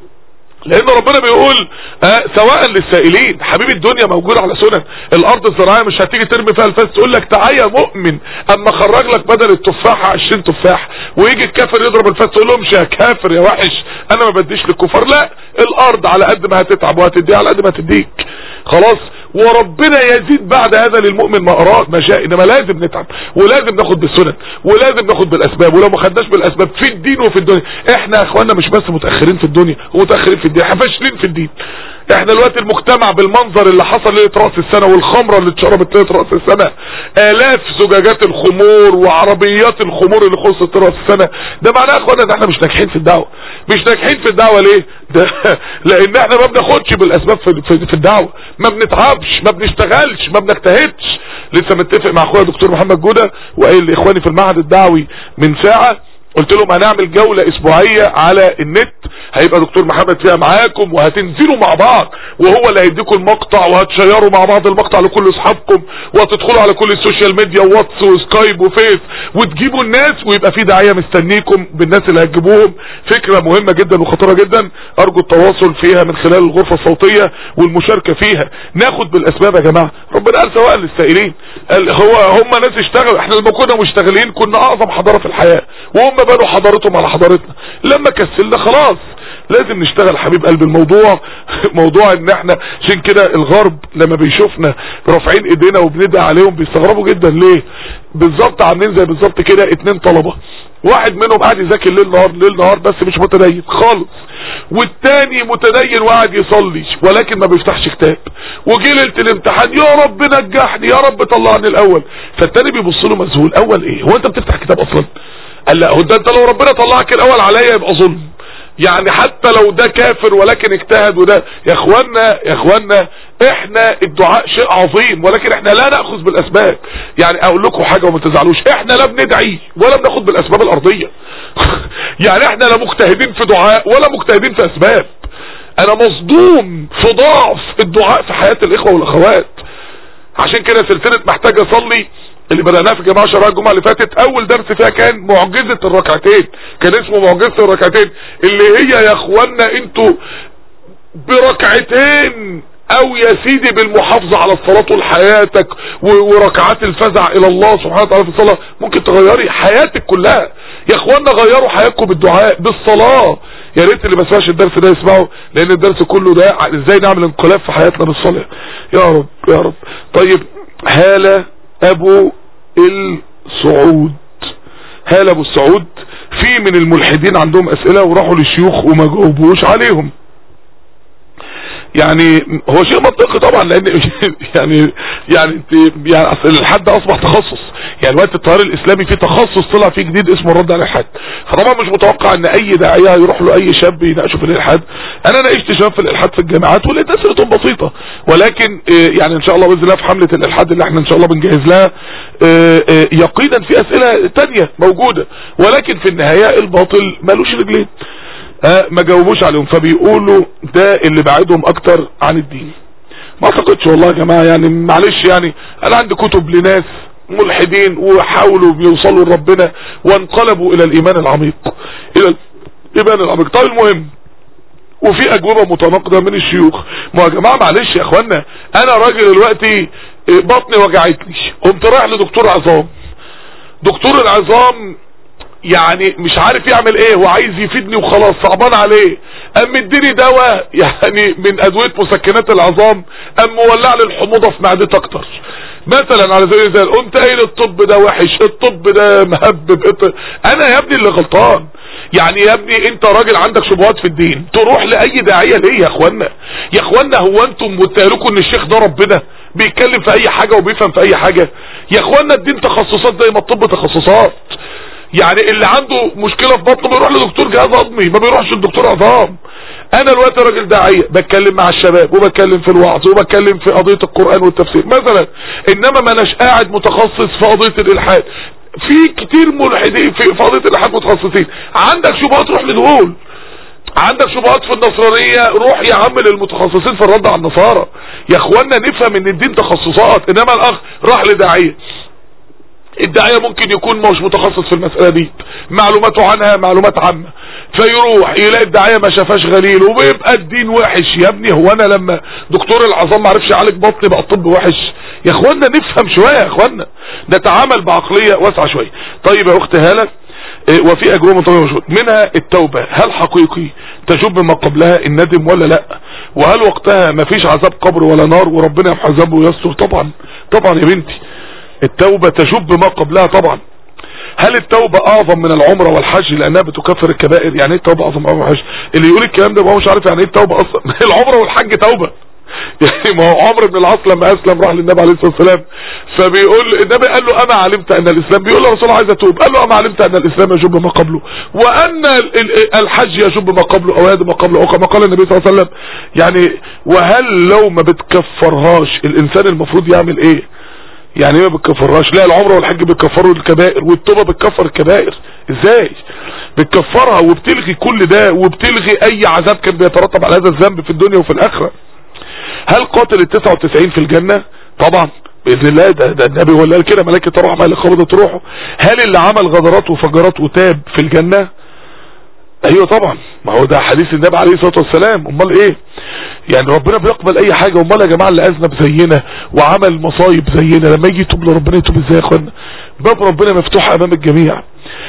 لان ربنا بيقول آه سواء للسائلين حبيب الدنيا موجود على سنن الارض الزراعية مش هتيجي ترمي فيها الفاس تقول لك تعالى يا مؤمن اما خرج لك بدل التفاحة 20 تفاح ويجي الكافر يضرب الفاس تقول لهم يا كافر يا وحش انا ما بديش للكفار لا الارض على قد ما هتتعب وهتديها على قد ما تديك خلاص وربنا يزيد بعد هذا للمؤمن ما اراد ما شاء انما لازم نتعب ولازم ناخد بالسنن ولازم ناخد بالاسباب ولو ما خدناش بالاسباب في الدين وفي الدنيا احنا يا اخوانا مش بس متاخرين في الدنيا ومتاخرين في الدين احنا فاشلين في الدين احنا دلوقتي المجتمع بالمنظر اللي حصل ليله راس السنه والخمره اللي اتشربت ليله راس السنه الاف زجاجات الخمور وعربيات الخمور اللي خلصت راس السنه ده معناه يا اخوانا ان احنا مش ناجحين في الدعوه مش ناجحين في الدعوه ليه ده لان احنا ما بناخدش بالاسباب في, في, في الدعوه ما بنتعبش ما بنشتغلش ما بنجتهدش لسه متفق مع اخويا دكتور محمد جوده وقايل لاخواني في المعهد الدعوي من ساعه قلت لهم هنعمل جولة اسبوعية على النت هيبقى دكتور محمد فيها معاكم وهتنزلوا مع بعض وهو اللي هيديكم المقطع وهتشيروا مع بعض المقطع لكل اصحابكم وهتدخلوا على كل السوشيال ميديا واتس وسكايب وفيس وتجيبوا الناس ويبقى في داعية مستنيكم بالناس اللي هتجيبوهم فكرة مهمة جدا وخطيرة جدا ارجو التواصل فيها من خلال الغرفة الصوتية والمشاركة فيها ناخد بالاسباب يا جماعة ربنا قال سواء للسائلين قال هو هم ناس اشتغلوا احنا لما كنا مشتغلين كنا اعظم حضارة في الحياة وهم بنوا حضارتهم على حضارتنا لما كسلنا خلاص لازم نشتغل حبيب قلب الموضوع موضوع ان احنا عشان كده الغرب لما بيشوفنا رافعين ايدينا وبندعي عليهم بيستغربوا جدا ليه بالظبط عاملين زي بالظبط كده اتنين طلبة واحد منهم قاعد يذاكر ليل نهار ليل نهار بس مش متدين خالص والتاني متدين وقاعد يصلي ولكن ما بيفتحش كتاب وجي ليله الامتحان يا رب نجحني يا رب طلعني الاول فالتاني بيبص له مذهول اول ايه هو انت بتفتح كتاب اصلا قال لا هو ده انت لو ربنا طلعك الاول عليا يبقى ظلم يعني حتى لو ده كافر ولكن اجتهد وده يا اخوانا يا اخوانا احنا الدعاء شيء عظيم ولكن احنا لا ناخذ بالاسباب يعني اقول لكم حاجه وما تزعلوش احنا لا بندعي ولا بناخد بالاسباب الارضيه يعني احنا لا مجتهدين في دعاء ولا مجتهدين في اسباب انا مصدوم في ضعف الدعاء في حياه الاخوه والاخوات عشان كده سلسله محتاج اصلي اللي بدأناها في جماعة شرائع الجمعة اللي فاتت اول درس فيها كان معجزة الركعتين كان اسمه معجزة الركعتين اللي هي يا اخوانا انتوا بركعتين او يا سيدي بالمحافظة على الصلاة طول حياتك وركعات الفزع الى الله سبحانه وتعالى في الصلاة ممكن تغيري حياتك كلها يا اخوانا غيروا حياتكم بالدعاء بالصلاة يا ريت اللي ما سمعش الدرس ده يسمعه لان الدرس كله ده ازاي نعمل انقلاب في حياتنا بالصلاة يا رب يا رب طيب هالة ابو السعود هالة ابو السعود في من الملحدين عندهم اسئلة وراحوا للشيوخ وما جاوبوش عليهم يعني هو شيء منطقي طبعا لان يعني يعني انت يعني اصل الحد اصبح تخصص يعني وقت التيار الاسلامي في تخصص طلع فيه جديد اسمه الرد على الالحاد فطبعا مش متوقع ان اي داعيه يروح له اي شاب يناقشه في الالحاد انا ناقشت شباب في الالحاد في الجامعات ولقيت اسئلتهم بسيطه ولكن يعني ان شاء الله باذن الله في حمله الالحاد اللي احنا ان شاء الله بنجهز لها يقينا في اسئله تانية موجوده ولكن في النهايه الباطل ملوش رجلين ها ما جاوبوش عليهم فبيقولوا ده اللي بعدهم اكتر عن الدين ما اعتقدش والله يا جماعة يعني معلش يعني انا عندي كتب لناس ملحدين وحاولوا بيوصلوا لربنا وانقلبوا الى الايمان العميق الى الايمان العميق طيب المهم وفي اجوبة متناقضة من الشيوخ ما يا جماعة معلش يا اخوانا انا راجل دلوقتي بطني وجعتني قمت رايح لدكتور عظام دكتور العظام يعني مش عارف يعمل ايه هو عايز يفيدني وخلاص صعبان عليه قام مديني دواء يعني من ادوية مسكنات العظام قام مولع لي الحموضة في معدتي اكتر مثلا على سبيل المثال قمت قايل الطب ده وحش الطب ده مهبب الط- انا يا ابني اللي غلطان يعني يا ابني انت راجل عندك شبهات في الدين تروح لاي داعيه ليه يا اخوانا يا اخوانا هو انتم متهيألكم ان الشيخ ده ربنا بيتكلم في اي حاجه وبيفهم في اي حاجه يا اخوانا الدين تخصصات زي ما الطب تخصصات يعني اللي عنده مشكله في بطنه بيروح لدكتور جهاز هضمي ما بيروحش لدكتور عظام انا دلوقتي راجل داعيه بتكلم مع الشباب وبتكلم في الوعظ وبتكلم في قضيه القران والتفسير مثلا انما ما اناش قاعد متخصص في قضيه الالحاد في كتير ملحدين في في قضيه الالحاد متخصصين عندك شبهات روح لدول عندك شبهات في النصرانية روح يا عم للمتخصصين في الرد على النصارى يا اخوانا نفهم ان الدين تخصصات انما الاخ راح لداعية الداعية ممكن يكون مش متخصص في المسألة دي معلوماته عنها معلومات عامة فيروح يلاقي الداعية ما شافاش غليل وبيبقى الدين وحش يا ابني هو انا لما دكتور العظام ما عرفش يعالج بطني بقى الطب وحش يا اخوانا نفهم شوية يا اخوانا نتعامل بعقلية واسعة شوية طيب يا اخت هالة إيه، وفي اجوبة طبعا مشهور منها التوبة هل حقيقي تجب ما قبلها الندم ولا لا وهل وقتها ما فيش عذاب قبر ولا نار وربنا يمحى ذنبه ويستر طبعا طبعا يا بنتي التوبة تجب ما قبلها طبعا هل التوبة اعظم من العمرة والحج لانها بتكفر الكبائر يعني ايه التوبة اعظم من العمرة والحج اللي يقول الكلام ده ما هو مش عارف يعني ايه التوبة اصلا العمرة والحج توبة يعني ما هو عمرو بن العاص لما اسلم راح للنبي عليه الصلاه والسلام فبيقول النبي قال له اما علمت ان الاسلام بيقول له يا رسول الله عايز اتوب قال له اما علمت ان الاسلام يجب ما قبله وان ال- ال- الحج يجب ما قبله او يهدم ما قبله او كما قال النبي صلى الله عليه وسلم يعني وهل لو ما بتكفرهاش الانسان المفروض يعمل ايه يعني ايه ما بتكفرهاش لا العمره والحج بتكفروا الكبائر والتوبه بتكفر الكبائر ازاي بتكفرها وبتلغي كل ده وبتلغي اي عذاب كان بيترتب على هذا الذنب في الدنيا وفي الاخره هل قاتل ال 99 في الجنة طبعا باذن الله ده, ده النبي هو اللي قال كده ملائكه تروح ما اللي خبطت روحه هل اللي عمل غدرات وفجرات وتاب في الجنة ايوه طبعا ما هو ده حديث النبي عليه الصلاه والسلام امال ايه يعني ربنا بيقبل اي حاجه امال يا جماعه اللي اذنب زينا وعمل مصايب زينا لما يجي يتوب لربنا يتوب ازاي يا اخوانا باب ربنا مفتوح امام الجميع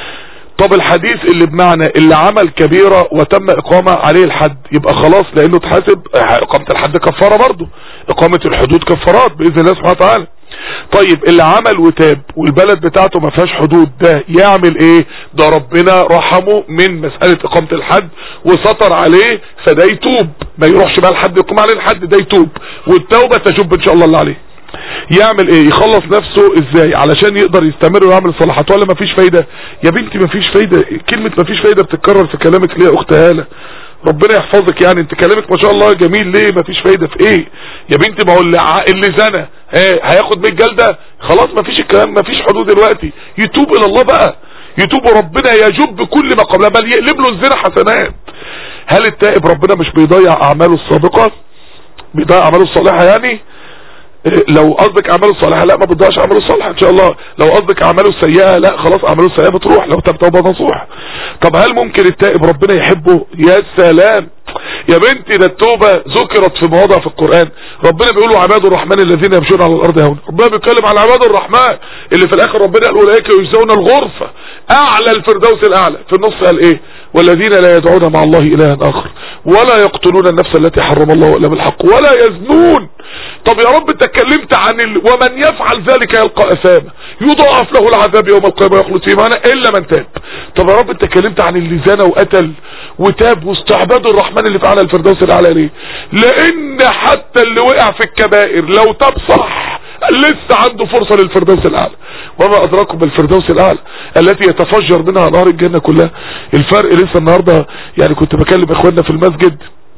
طب الحديث اللي بمعنى اللي عمل كبيرة وتم اقامة عليه الحد يبقى خلاص لانه اتحاسب اقامة الحد كفارة برضه اقامة الحدود كفارات باذن الله سبحانه وتعالى طيب اللي عمل وتاب والبلد بتاعته ما فيهاش حدود ده يعمل ايه ده ربنا رحمه من مسألة اقامة الحد وسطر عليه فده يتوب ما يروحش بقى الحد يقوم عليه الحد ده يتوب والتوبة تجب ان شاء الله اللي عليه يعمل ايه يخلص نفسه ازاي علشان يقدر يستمر ويعمل الصلاحات ولا مفيش فايدة يا بنتي مفيش فايدة كلمة مفيش فايدة بتتكرر في كلامك ليه يا اخت هالة ربنا يحفظك يعني انت كلامك ما شاء الله جميل ليه مفيش فايدة في ايه يا بنتي ما هو اللي, ع- اللي زنى ها، هياخد 100 جلدة خلاص مفيش الكلام مفيش حدود دلوقتي يتوب الى الله بقى يتوب وربنا يجب كل ما قبلها بل يقلب له الزنا حسنات هل التائب ربنا مش بيضيع اعماله السابقة بيضيع اعماله الصالحة يعني إيه، لو قصدك اعماله الصالحة لا ما بتضيعش اعماله الصالحة ان شاء الله لو قصدك اعماله السيئة لا خلاص اعماله السيئة بتروح لو تاب توبة نصوح طب هل ممكن التائب ربنا يحبه يا سلام يا بنتي ده التوبة ذكرت في مواضع في القرآن ربنا بيقول عباد الرحمن الذين يمشون على الارض هون ربنا بيتكلم على عباد الرحمن اللي في الاخر ربنا قال اولئك يجزون الغرفة اعلى الفردوس الاعلى في النص قال ايه والذين لا يدعون مع الله الها اخر ولا يقتلون النفس التي حرم الله الا بالحق ولا يزنون طب يا رب انت اتكلمت عن ال... ومن يفعل ذلك يلقى اثاما يضاعف له العذاب يوم القيامه يخلد فيه معنا الا من تاب طب يا رب انت اتكلمت عن اللي زنى وقتل وتاب واستعباد الرحمن اللي فعل الفردوس الاعلى ليه لان حتى اللي وقع في الكبائر لو تاب صح لسه عنده فرصة للفردوس الاعلى وما ادراكم بالفردوس الاعلى التي يتفجر منها نهر الجنة كلها الفرق لسه النهاردة يعني كنت بكلم اخواننا في المسجد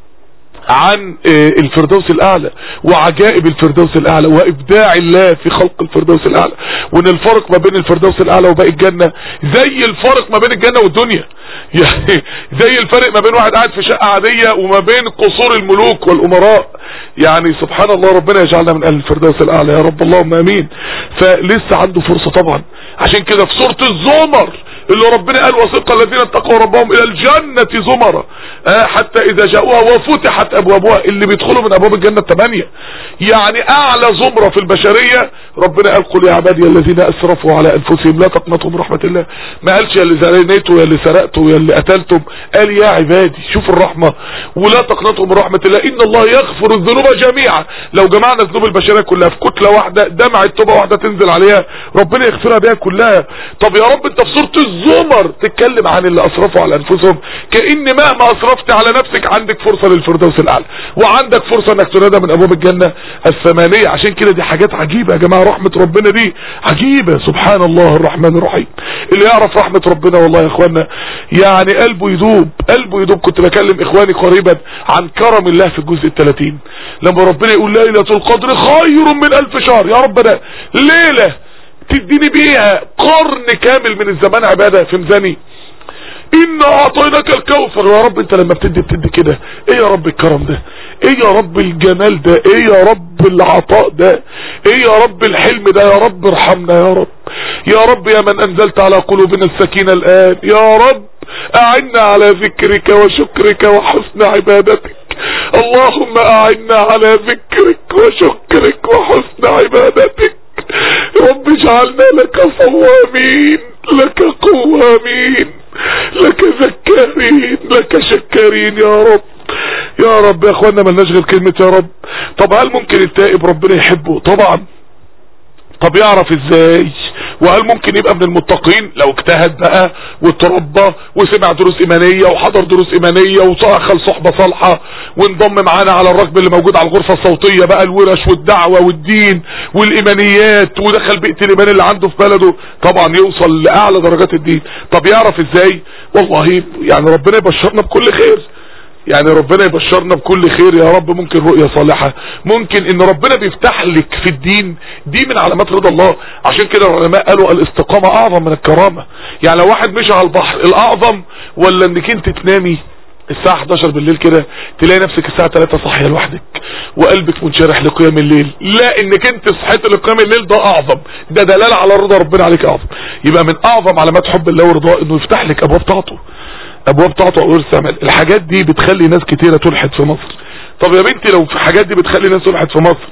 عن آه، الفردوس الاعلى وعجائب الفردوس الاعلى وابداع الله في خلق الفردوس الاعلى وان الفرق ما بين الفردوس الاعلى وباقي الجنة زي الفرق ما بين الجنة والدنيا يعني زي الفرق ما بين واحد قاعد في شقة عادية وما بين قصور الملوك والامراء يعني سبحان الله ربنا يجعلنا من اهل الفردوس الاعلى يا رب اللهم امين فلسه عنده فرصة طبعا عشان كده في سورة الزمر اللي ربنا قال وسيق الذين اتقوا ربهم الى الجنة زمرة آه حتى اذا جاءوها وفتحت ابوابها اللي بيدخلوا من ابواب الجنة الثمانية يعني اعلى زمرة في البشرية ربنا قال قل يا عبادي الذين اسرفوا على انفسهم لا تقنطوا من رحمة الله ما قالش يا اللي زنيتوا يا اللي سرقتوا يا اللي قتلتم قال يا عبادي شوفوا الرحمة ولا تقنطوا من رحمة الله ان الله يغفر الذنوب جميعا لو جمعنا ذنوب البشرية كلها في كتلة واحدة دمعة توبة واحدة تنزل عليها ربنا يغفرها بيها كلها طب يا رب انت في سورة الزمر تتكلم عن اللي اسرفوا على انفسهم كأن مهما اسرفت على نفسك عندك فرصة للفردوس الاعلى وعندك فرصة انك تنادى من ابواب الجنة الثمانية عشان كده دي حاجات عجيبة يا جماعة رحمة ربنا دي عجيبة سبحان الله الرحمن الرحيم اللي يعرف رحمة ربنا والله يا اخوانا يعني قلبه يدوب قلبه يدوب كنت بكلم اخواني قريبا عن كرم الله في الجزء الثلاثين لما ربنا يقول ليلة القدر خير من الف شهر يا رب ده ليلة تديني بيها قرن كامل من الزمان عبادة في ميزاني إن أعطيناك الكوثر يا رب انت لما بتدي بتدي كده ايه يا رب الكرم ده ايه يا رب الجمال ده ايه يا رب العطاء ده ايه يا رب الحلم ده يا رب ارحمنا يا رب يا رب يا من انزلت على قلوبنا السكينة الان يا رب اعنا على ذكرك وشكرك وحسن عبادتك اللهم اعنا على ذكرك وشكرك وحسن عبادتك رب اجعلنا لك صوامين لك قوامين لك ذكارين لك شكارين يا رب يا رب يا اخوانا ملناش غير كلمة يا رب طب هل ممكن التائب ربنا يحبه طبعا طب يعرف ازاي وهل ممكن يبقى من المتقين لو اجتهد بقى وتربى وسمع دروس ايمانية وحضر دروس ايمانية ودخل صحبة صالحة وانضم معانا على الركب اللي موجود على الغرفة الصوتية بقى الورش والدعوة والدين والايمانيات ودخل بيئة الايمان اللي عنده في بلده طبعا يوصل لاعلى درجات الدين طب يعرف ازاي والله يعني ربنا يبشرنا بكل خير يعني ربنا يبشرنا بكل خير يا رب ممكن رؤية صالحة ممكن ان ربنا بيفتح لك في الدين دي من علامات رضا الله عشان كده العلماء قالوا الاستقامة اعظم من الكرامة يعني لو واحد مشي على البحر الاعظم ولا انك انت تنامي الساعة 11 بالليل كده تلاقي نفسك الساعة 3 صاحية لوحدك وقلبك منشرح لقيام الليل لا انك انت صحيت لقيام الليل ده اعظم ده دلالة على رضا ربنا عليك اعظم يبقى من اعظم علامات حب الله ورضاه انه يفتح لك ابواب طاعته ابواب طاعته وقول السمع الحاجات دي بتخلي ناس كتيرة تلحد في مصر طب يا بنتي لو في حاجات دي بتخلي ناس تلحد في مصر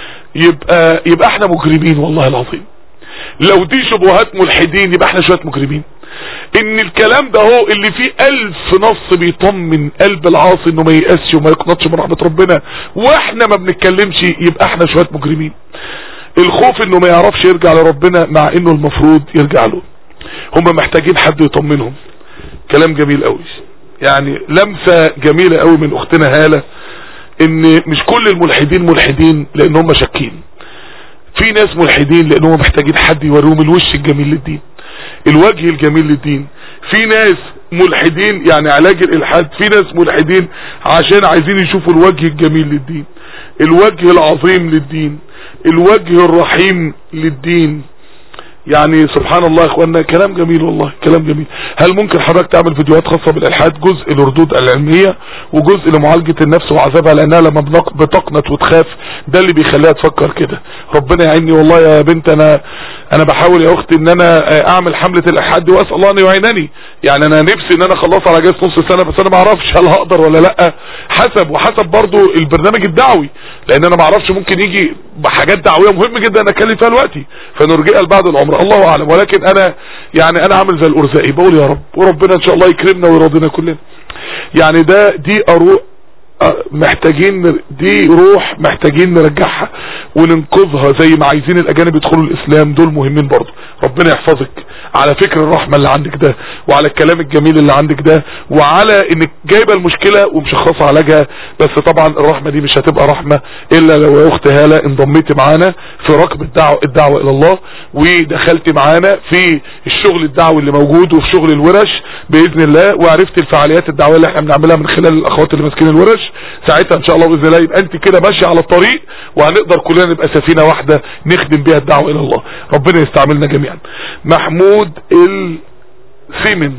يبقى يبقى احنا مجرمين والله العظيم لو دي شبهات ملحدين يبقى احنا شوية مجرمين ان الكلام ده هو اللي فيه الف نص بيطمن قلب العاصي انه ما ييأسش وما يقنطش من رحمة ربنا واحنا ما بنتكلمش يبقى احنا شوية مجرمين الخوف انه ما يعرفش يرجع لربنا مع انه المفروض يرجع له هم محتاجين حد يطمنهم كلام جميل قوي يعني لمسة جميلة قوي من اختنا هالة ان مش كل الملحدين ملحدين لان هم شاكين في ناس ملحدين لان هم محتاجين حد يوريهم الوش الجميل للدين الوجه الجميل للدين في ناس ملحدين يعني علاج الالحاد في ناس ملحدين عشان عايزين يشوفوا الوجه الجميل للدين الوجه العظيم للدين الوجه الرحيم للدين يعني سبحان الله يا اخوانا كلام جميل والله كلام جميل هل ممكن حضرتك تعمل فيديوهات خاصة بالالحاد جزء للردود العلمية وجزء لمعالجة النفس وعذابها لانها لما بنق- بتقنط وتخاف ده اللي بيخليها تفكر كده ربنا يعيني والله يا بنت انا انا بحاول يا اختي ان انا اعمل حملة الالحاد دي واسال الله ان يعينني يعني انا نفسي ان انا اخلصها على جهاز نص سنة بس انا ما اعرفش هل هقدر ولا لا حسب وحسب برضو البرنامج الدعوي لان انا ما اعرفش ممكن يجي بحاجات دعوية مهم جدا انا اتكلم فيها دلوقتي فنرجئها لبعد العمر الله اعلم ولكن انا يعني انا عامل زي الارزاقي بقول يا رب وربنا ان شاء الله يكرمنا ويرضينا كلنا يعني ده دي اروح محتاجين نر- دي روح محتاجين نرجعها وننقذها زي ما عايزين الاجانب يدخلوا الاسلام دول مهمين برضه ربنا يحفظك على فكر الرحمة اللي عندك ده وعلى الكلام الجميل اللي عندك ده وعلى انك جايبه المشكلة ومشخصة علاجها بس طبعا الرحمة دي مش هتبقى رحمة الا لو يا اخت هالة انضميتي معانا في ركب الدعوة, الدعوة الى الله ودخلتي معانا في الشغل الدعوي اللي موجود وفي شغل الورش باذن الله وعرفت الفعاليات الدعوية اللي احنا بنعملها من خلال الاخوات اللي ماسكين الورش ساعتها ان شاء الله باذن الله يبقى انت كده ماشيه على الطريق وهنقدر كلنا نبقى سفينة واحدة نخدم بيها الدعوة الى الله ربنا يستعملنا جميعا محمود السيمنز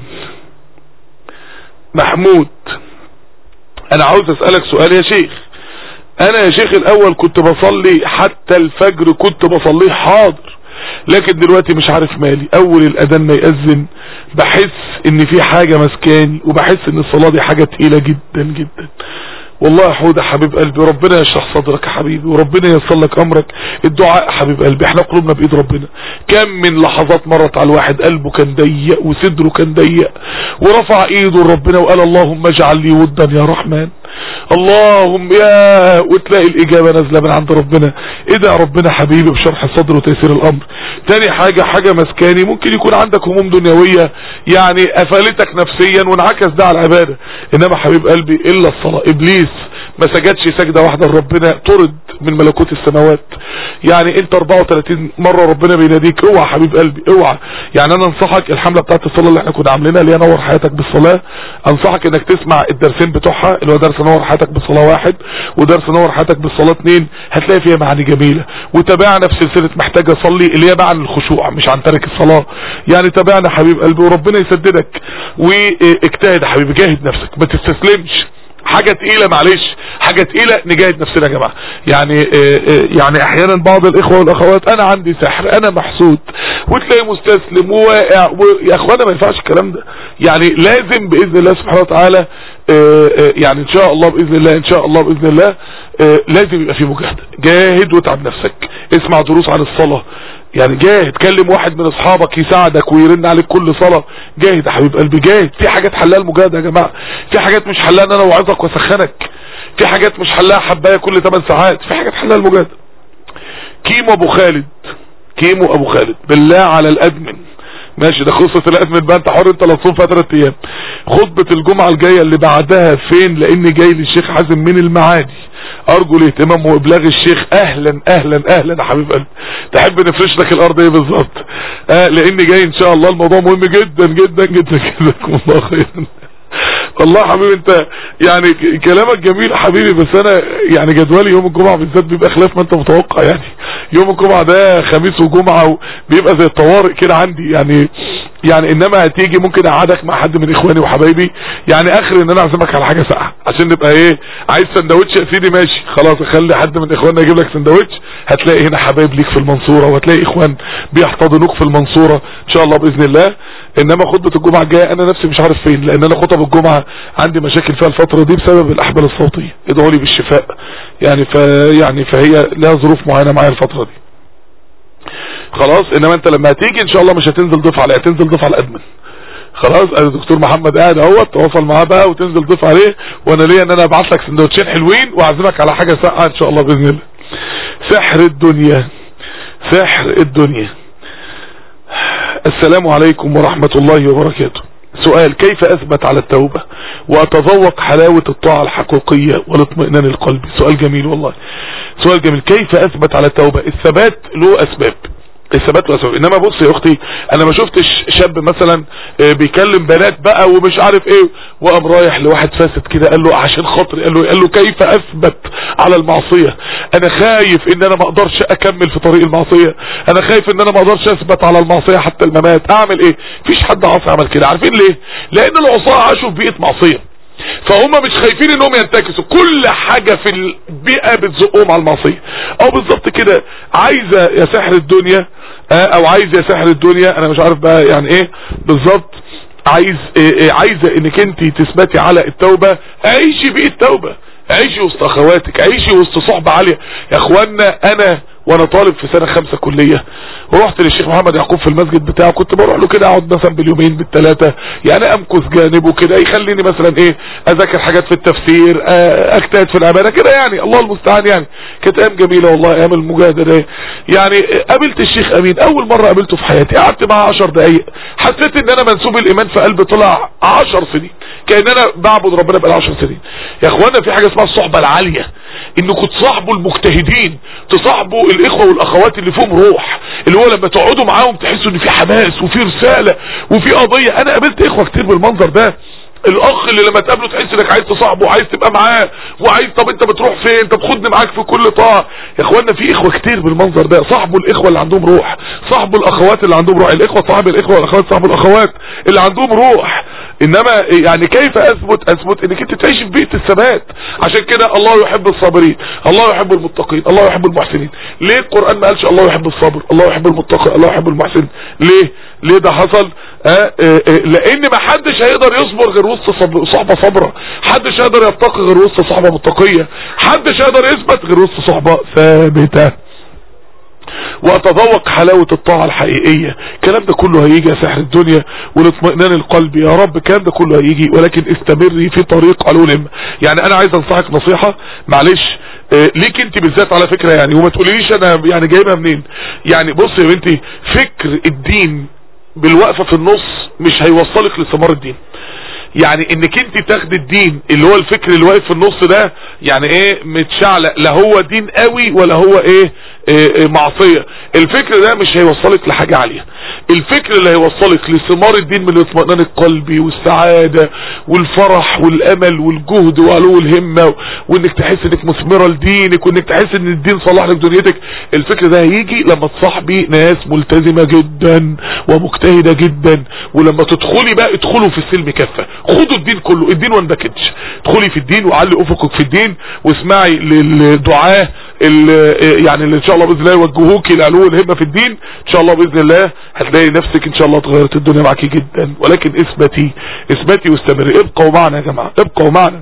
محمود انا عاوز اسألك سؤال يا شيخ انا يا شيخ الاول كنت بصلي حتى الفجر كنت بصليه حاضر لكن دلوقتي مش عارف مالي اول الاذان ما يأذن بحس ان في حاجة مسكاني وبحس ان الصلاة دي حاجة تقيلة جدا جدا والله يا حودة حبيب قلبي ربنا يشرح صدرك يا حبيبي وربنا ييسر لك امرك الدعاء يا حبيب قلبي احنا قلوبنا بايد ربنا كم من لحظات مرت على الواحد قلبه كان ضيق وصدره كان ضيق ورفع ايده لربنا وقال اللهم اجعل لي ودا يا رحمن اللهم يا وتلاقي الاجابة نازلة من عند ربنا ادعى ربنا حبيبي بشرح الصدر وتيسير الامر تاني حاجة حاجة مسكاني ممكن يكون عندك هموم دنيوية يعني قفلتك نفسيا وانعكس ده على العبادة انما حبيب قلبي الا الصلاة ابليس ما سجدش سجدة واحدة لربنا طرد من ملكوت السماوات يعني انت 34 مرة ربنا بيناديك اوعى حبيب قلبي اوعى يعني انا انصحك الحملة بتاعت الصلاة اللي احنا كنا عاملينها اللي هي نور حياتك بالصلاة انصحك انك تسمع الدرسين بتوعها اللي هو درس نور حياتك بالصلاة واحد ودرس نور حياتك بالصلاة اتنين هتلاقي فيها معاني جميلة وتابعنا في سلسلة محتاج اصلي اللي هي بقى عن الخشوع مش عن ترك الصلاة يعني تابعنا حبيب قلبي وربنا يسددك واجتهد يا حبيبي جاهد نفسك ما تستسلمش حاجة تقيلة معلش حاجة تقيلة نجاهد نفسنا يا جماعة يعني اه اه يعني احيانا بعض الاخوة والاخوات انا عندي سحر انا محسود وتلاقي مستسلم وواقع و... يا اخوانا ما ينفعش الكلام ده يعني لازم باذن الله سبحانه وتعالى اه يعني ان شاء الله باذن الله ان شاء الله باذن الله لازم يبقى في مجاهدة جاهد واتعب نفسك اسمع دروس عن الصلاة يعني جاهد كلم واحد من اصحابك يساعدك ويرن عليك كل صلاة جاهد يا حبيب قلبي جاهد في حاجات حلها المجاهدة يا جماعة في حاجات مش حلها ان انا اوعظك واسخنك في حاجات مش حلها حباية كل 8 ساعات في حاجات حلها المجاهدة كيمو ابو خالد كيمو ابو خالد بالله على الادمن ماشي ده قصة الادمن بقى انت حر انت لا تصوم فيها 3 ايام خطبة الجمعة الجاية اللي بعدها فين لاني جاي للشيخ حازم من المعادي ارجو الاهتمام وابلاغ الشيخ اهلا اهلا اهلا يا حبيب قلبي تحب نفرش لك الارض ايه بالظبط آه لاني جاي ان شاء الله الموضوع مهم جدا جدا جدا جزاكم الله خيرا والله يا حبيبي انت يعني كلامك جميل يا حبيبي بس انا يعني جدولي يوم الجمعة بالذات بيبقى خلاف ما انت متوقع يعني يوم الجمعة ده خميس وجمعة بيبقى زي الطوارئ كده عندي يعني يعني انما هتيجي ممكن اقعدك مع حد من اخواني وحبايبي يعني اخر ان انا اعزمك على حاجة ساقعة عشان نبقى ايه عايز سندوتش يا سيدي ماشي خلاص اخلي حد من اخواننا يجيب لك سندوتش هتلاقي هنا حبايب ليك في المنصورة وهتلاقي اخوان بيحتضنوك في المنصورة ان شاء الله باذن الله انما خطبة الجمعة الجاية انا نفسي مش عارف فين لان انا خطب الجمعة عندي مشاكل فيها الفترة دي بسبب الاحبال الصوتية ادعوا لي بالشفاء يعني ف يعني فهي لها ظروف معينة معايا الفترة دي خلاص انما انت لما هتيجي ان شاء الله مش هتنزل ضيف عليه هتنزل ضيف على الادمن خلاص الدكتور محمد قاعد اهوت تواصل معاه بقى وتنزل ضيف عليه وانا ليا ان انا ابعت لك سندوتشين حلوين واعزمك على حاجه ساقعه ان شاء الله باذن الله سحر الدنيا سحر الدنيا السلام عليكم ورحمة الله وبركاته سؤال كيف اثبت على التوبة واتذوق حلاوة الطاعة الحقيقية والاطمئنان القلبي سؤال جميل والله سؤال جميل كيف اثبت على التوبة الثبات له اسباب الثبات له اسباب انما بص يا اختي انا ما شفتش شاب مثلا بيكلم بنات بقى ومش عارف ايه وقام رايح لواحد فاسد كده قال له عشان خاطري قال له قال له كيف اثبت على المعصية انا خايف ان انا ما اقدرش اكمل في طريق المعصية انا خايف ان انا ما اقدرش اثبت على المعصية حتى الممات اعمل ايه فيش حد عاصي عمل كده عارفين ليه لان العصاة عاشوا في بيئة معصية فهم مش خايفين انهم ينتكسوا كل حاجة في البيئة بتزقهم على المعصية او بالظبط كده عايزة يا سحر الدنيا او عايز يا سحر الدنيا انا مش عارف بقى يعني ايه بالظبط عايز إيه إيه عايزة انك انت تثبتي على التوبة عيشي بيه التوبة عيشي وسط اخواتك عيشي وسط صحبة عالية يا اخوانا انا وانا طالب في سنة خمسة كلية ورحت للشيخ محمد يعقوب في المسجد بتاعه كنت بروح له كده اقعد مثلا باليومين بالثلاثة يعني امكث جانبه كده يخليني مثلا ايه اذاكر حاجات في التفسير اجتهد في العبادة كده يعني الله المستعان يعني كانت ايام جميلة والله ايام المجاهدة يعني قابلت الشيخ امين اول مرة قابلته في حياتي قعدت معاه 10 دقايق حسيت ان انا منسوب الايمان في قلبي طلع 10 سنين كأن انا بعبد ربنا بقى 10 سنين يا اخوانا في حاجة اسمها الصحبة العالية انكم تصاحبوا المجتهدين تصاحبوا الاخوة والاخوات اللي فيهم روح اللي هو لما تقعدوا معاهم تحسوا ان في حماس وفي رسالة وفي قضية انا قابلت اخوة كتير بالمنظر ده الاخ اللي لما تقابله تحس انك عايز تصاحبه وعايز تبقى معاه وعايز طب انت بتروح فين طب خدني معاك في كل طاعه يا اخوانا في اخوه كتير بالمنظر ده صاحبوا الاخوه اللي عندهم روح صاحبوا الاخوات اللي عندهم روح الاخوه صاحب الاخوه والاخوات صاحبوا الاخوات اللي عندهم روح انما يعني كيف اثبت اثبت انك انت تعيش في بيئة الثبات عشان كده الله يحب الصابرين الله يحب المتقين الله يحب المحسنين ليه القرآن ما قالش الله يحب الصبر الله يحب المتقي الله يحب المحسن ليه ليه ده حصل آه آه آه لان ما حدش هيقدر يصبر غير وسط صب- صحبة صبرة حدش هيقدر يتقي غير وسط صحبة متقية حدش هيقدر يثبت غير وسط صحبة ثابتة واتذوق حلاوة الطاعة الحقيقية الكلام ده كله هيجي يا سحر الدنيا والاطمئنان القلبي يا رب الكلام ده كله هيجي ولكن استمري في طريق علو الهمة يعني انا عايز انصحك نصيحة معلش آه، ليك انت بالذات على فكرة يعني وما تقوليليش انا يعني جايبها منين يعني بص يا بنتي فكر الدين بالوقفة في النص مش هيوصلك لثمار الدين يعني انك انت تاخد الدين اللي هو الفكر اللي واقف في النص ده يعني ايه متشعلق لا هو دين قوي ولا هو ايه, إيه, إيه معصية الفكر ده مش هيوصلك لحاجة عالية الفكر اللي هيوصلك لثمار الدين من الاطمئنان القلبي والسعادة والفرح والامل والجهد وعلو الهمة وانك تحس انك مثمرة لدينك وانك تحس ان الدين صلح لك دنيتك الفكر ده هيجي لما تصاحبي ناس ملتزمة جدا ومجتهدة جدا ولما تدخلي بقى ادخلوا في السلم كافة خدوا الدين كله الدين وان باكج ادخلي في الدين وعلي افقك في الدين واسمعي للدعاة ال- يعني اللي ان شاء الله باذن الله يوجهوك لعلو الهمه في الدين ان شاء الله باذن الله هتلاقي نفسك ان شاء الله اتغيرت الدنيا معاكي جدا ولكن اثبتي اثبتي واستمري ابقوا معنا يا جماعه ابقوا معنا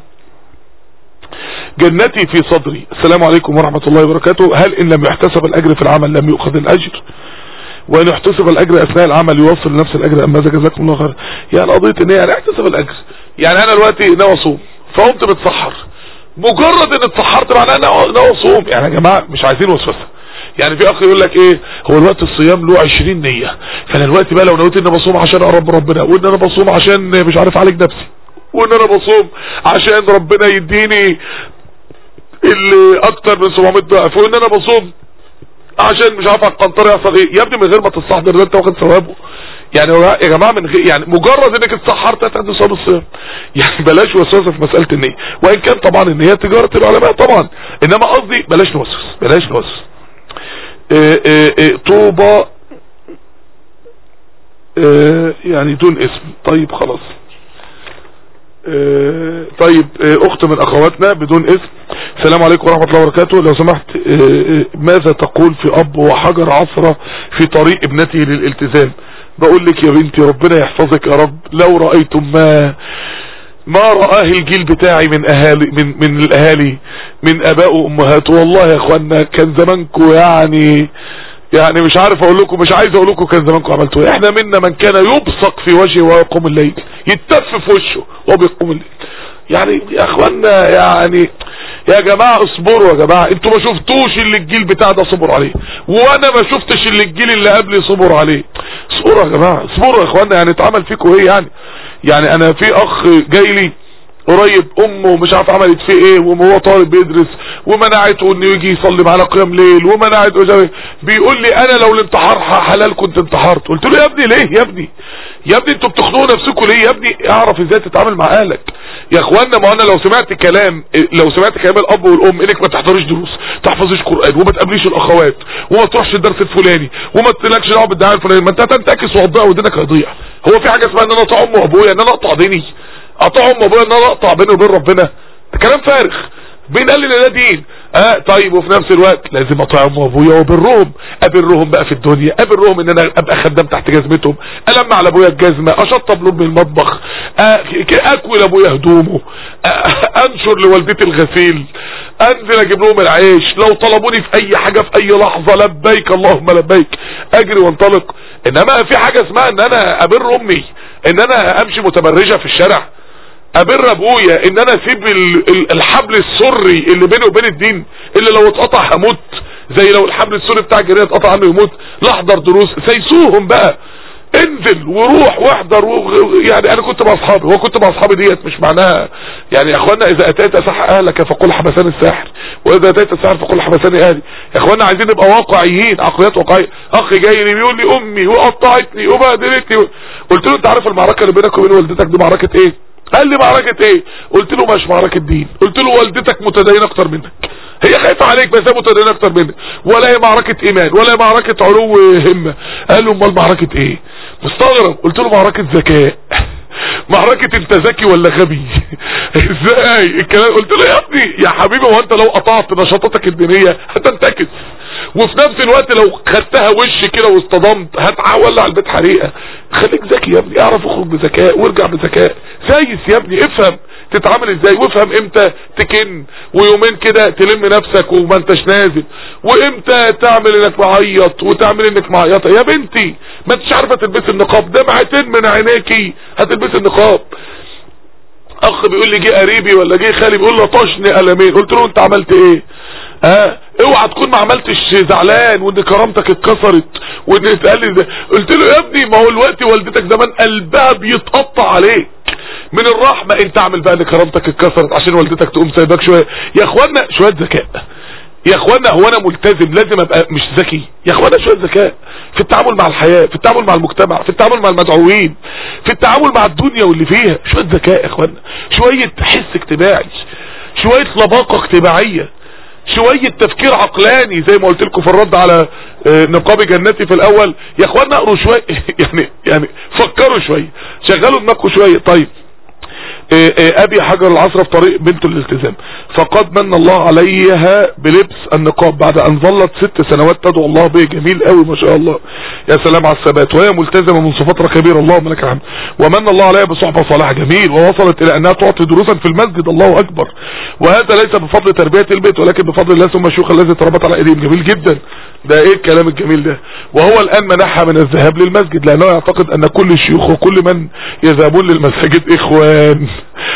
جنتي في صدري السلام عليكم ورحمة الله وبركاته هل ان لم يحتسب الاجر في العمل لم يؤخذ الاجر وان يحتسب الاجر اثناء العمل يوصل لنفس الاجر ام ماذا جزاكم الله خير يعني قضية ان هي يعني احتسب الاجر يعني انا دلوقتي ناوي اصوم فقمت متسحر مجرد ان اتسحرت معناها ناوي ناوي اصوم يعني يا جماعة مش عايزين وسوسة يعني في اخ يقول لك ايه هو الوقت الصيام له 20 نية فانا دلوقتي بقى لو نويت ان بصوم عشان اقرب ربنا وان انا بصوم عشان مش عارف اعالج نفسي وان انا بصوم عشان ربنا يديني اللي اكتر من 700 ضعف وان انا بصوم عشان مش عارف على القنطره يحصل ايه يا ابني من غير ما تستحضر ده انت واخد ثوابه يعني هو يا جماعه من غير يعني مجرد انك اتسحرت هتأدي صواب الصيام يعني بلاش وسوسه في مساله النيه وان كان طبعا النيه تجاره العلماء طبعا انما قصدي بلاش نوسوس بلاش نوسوس إيه إيه إيه طوبى إيه يعني دون اسم طيب خلاص إيه طيب إيه اخت من اخواتنا بدون اسم السلام عليكم ورحمة الله وبركاته لو سمحت إيه ماذا تقول في اب وحجر عصرة في طريق ابنته للالتزام بقول لك يا بنتي ربنا يحفظك يا رب لو رأيتم ما ما رآه الجيل بتاعي من اهالي من من الاهالي من اباء وامهات والله يا اخوانا كان زمانكم يعني يعني مش عارف اقول لكم مش عايز اقول لكم كان زمانكم عملتوا ايه احنا منا من كان يبصق في وجهه ويقوم الليل يتف في وشه وهو بيقوم الليل يعني يا اخوانا يعني يا جماعة اصبروا يا جماعة انتوا ما شفتوش اللي الجيل بتاع ده صبر عليه وانا ما شفتش اللي الجيل اللي قبلي صبر عليه اصبروا يا جماعة اصبروا يا اخوانا يعني اتعمل فيكم ايه يعني يعني انا في اخ جاي لي قريب امه مش عارف عملت فيه ايه وهو طالب بيدرس ومنعته انه يجي يصلي معانا قيام ليل ومنعته بيقول لي انا لو الانتحار حلال كنت انتحرت قلت له يا ابني ليه يا ابني يا ابني انتوا بتخنقوا نفسكم ليه يا ابني اعرف ازاي تتعامل مع اهلك يا اخوانا ما انا لو سمعت كلام لو سمعت كلام الاب والام انك ما تحضريش دروس تحفظيش قران وما تقابليش الاخوات وما تروحش الدرس الفلاني وما تلكش دعوه بالدعايه الفلانيه ما انت هتنتكس وهتضيع ودينك هيضيع هو في حاجه اسمها ان انا اطيع امي وابويا ان انا اقطع ديني اطيع امي وابويا ان انا اقطع بيني وبين ربنا ده كلام فارغ مين قال لي ان ده دين اه طيب وفي نفس الوقت لازم اطيع امي وابويا وبرهم ابرهم بقى في الدنيا ابرهم ان انا ابقى خدام تحت جزمتهم الم على ابويا الجزمه اشطب لامي المطبخ آه اكوي لابويا هدومه آه انشر لوالدتي الغسيل انزل اجيب لهم العيش لو طلبوني في اي حاجه في اي لحظه لبيك اللهم لبيك اجري وانطلق انما في حاجه اسمها ان انا ابر امي ان انا امشي متبرجه في الشارع ابر ابويا ان انا اسيب الحبل السري اللي بيني وبين الدين اللي لو اتقطع هموت زي لو الحبل السري بتاع الجريده اتقطع عنه يموت لا احضر دروس سيسوهم بقى انزل وروح واحضر و... يعني انا كنت مع اصحابي هو كنت مع اصحابي ديت مش معناها يعني يا اخوانا اذا اتيت اسح اهلك فقل حبسان الساحر واذا اتيت الساحر فقل حبسان اهلي يا اخوانا عايزين نبقى واقعيين عقليات واقعيه اخ جاي لي بيقول لي امي وقطعتني وبهدلتني و... قلت له انت عارف المعركه اللي بينك وبين والدتك دي معركه ايه قال لي معركة ايه قلت له مش معركة دين قلت له والدتك متدينة اكتر منك هي خايفة عليك بس هي متدينة اكتر منك ولا هي معركة ايمان ولا هي معركة علو همة قال له امال معركة ايه مستغرب قلت له معركة ذكاء معركة انت ذكي ولا غبي ازاي الكلام قلت له يا ابني يا حبيبي هو انت لو قطعت نشاطاتك الدينية هتنتكس وفي نفس الوقت لو خدتها وش كده واصطدمت هتولع البيت حريقة خليك ذكي يا ابني اعرف اخرج بذكاء وارجع بذكاء سايس يا ابني افهم تتعامل ازاي وافهم امتى تكن ويومين كده تلم نفسك وما انتش نازل وامتى تعمل انك معيط وتعمل انك معيطه يا بنتي ما انتش عارفه تلبسي النقاب دمعتين من عينيكي هتلبسي النقاب اخ بيقول لي جه قريبي ولا جه خالي بيقول له طشني قلمين قلت له انت عملت ايه ها اوعى تكون ما عملتش زعلان وان كرامتك اتكسرت وان اتقال لي ده قلت له يا ابني ما هو الوقت والدتك زمان قلبها بيتقطع عليك من الرحمة انت اعمل بقى ان كرامتك اتكسرت عشان والدتك تقوم سايباك شوية يا اخوانا شوية ذكاء يا اخوانا هو انا ملتزم لازم ابقى مش ذكي يا اخوانا شوية ذكاء في التعامل مع الحياة في التعامل مع المجتمع في التعامل مع المدعوين في التعامل مع الدنيا واللي فيها شوية ذكاء يا اخوانا شوية حس اجتماعي شوية لباقة اجتماعية شوية تفكير عقلاني زي ما قلت لكم في الرد على نقاب جنتي في الاول يا اخوانا اقروا شوية يعني يعني فكروا شوية شغلوا دماغكم شوية طيب ابي حجر العصر في طريق بنته الالتزام فقد من الله عليها بلبس النقاب بعد ان ظلت ست سنوات تدعو الله به جميل قوي ما شاء الله يا سلام على الثبات وهي ملتزمة منذ فترة كبيرة اللهم لك الحمد ومن الله عليها بصحبة صالحة جميل ووصلت الى انها تعطي دروسا في المسجد الله اكبر وهذا ليس بفضل تربية البيت ولكن بفضل الله ثم الشيوخ الذي تربت على ايديهم جميل جدا ده ايه الكلام الجميل ده وهو الان منحها من الذهاب للمسجد لانه يعتقد ان كل الشيوخ وكل من يذهبون للمساجد اخوان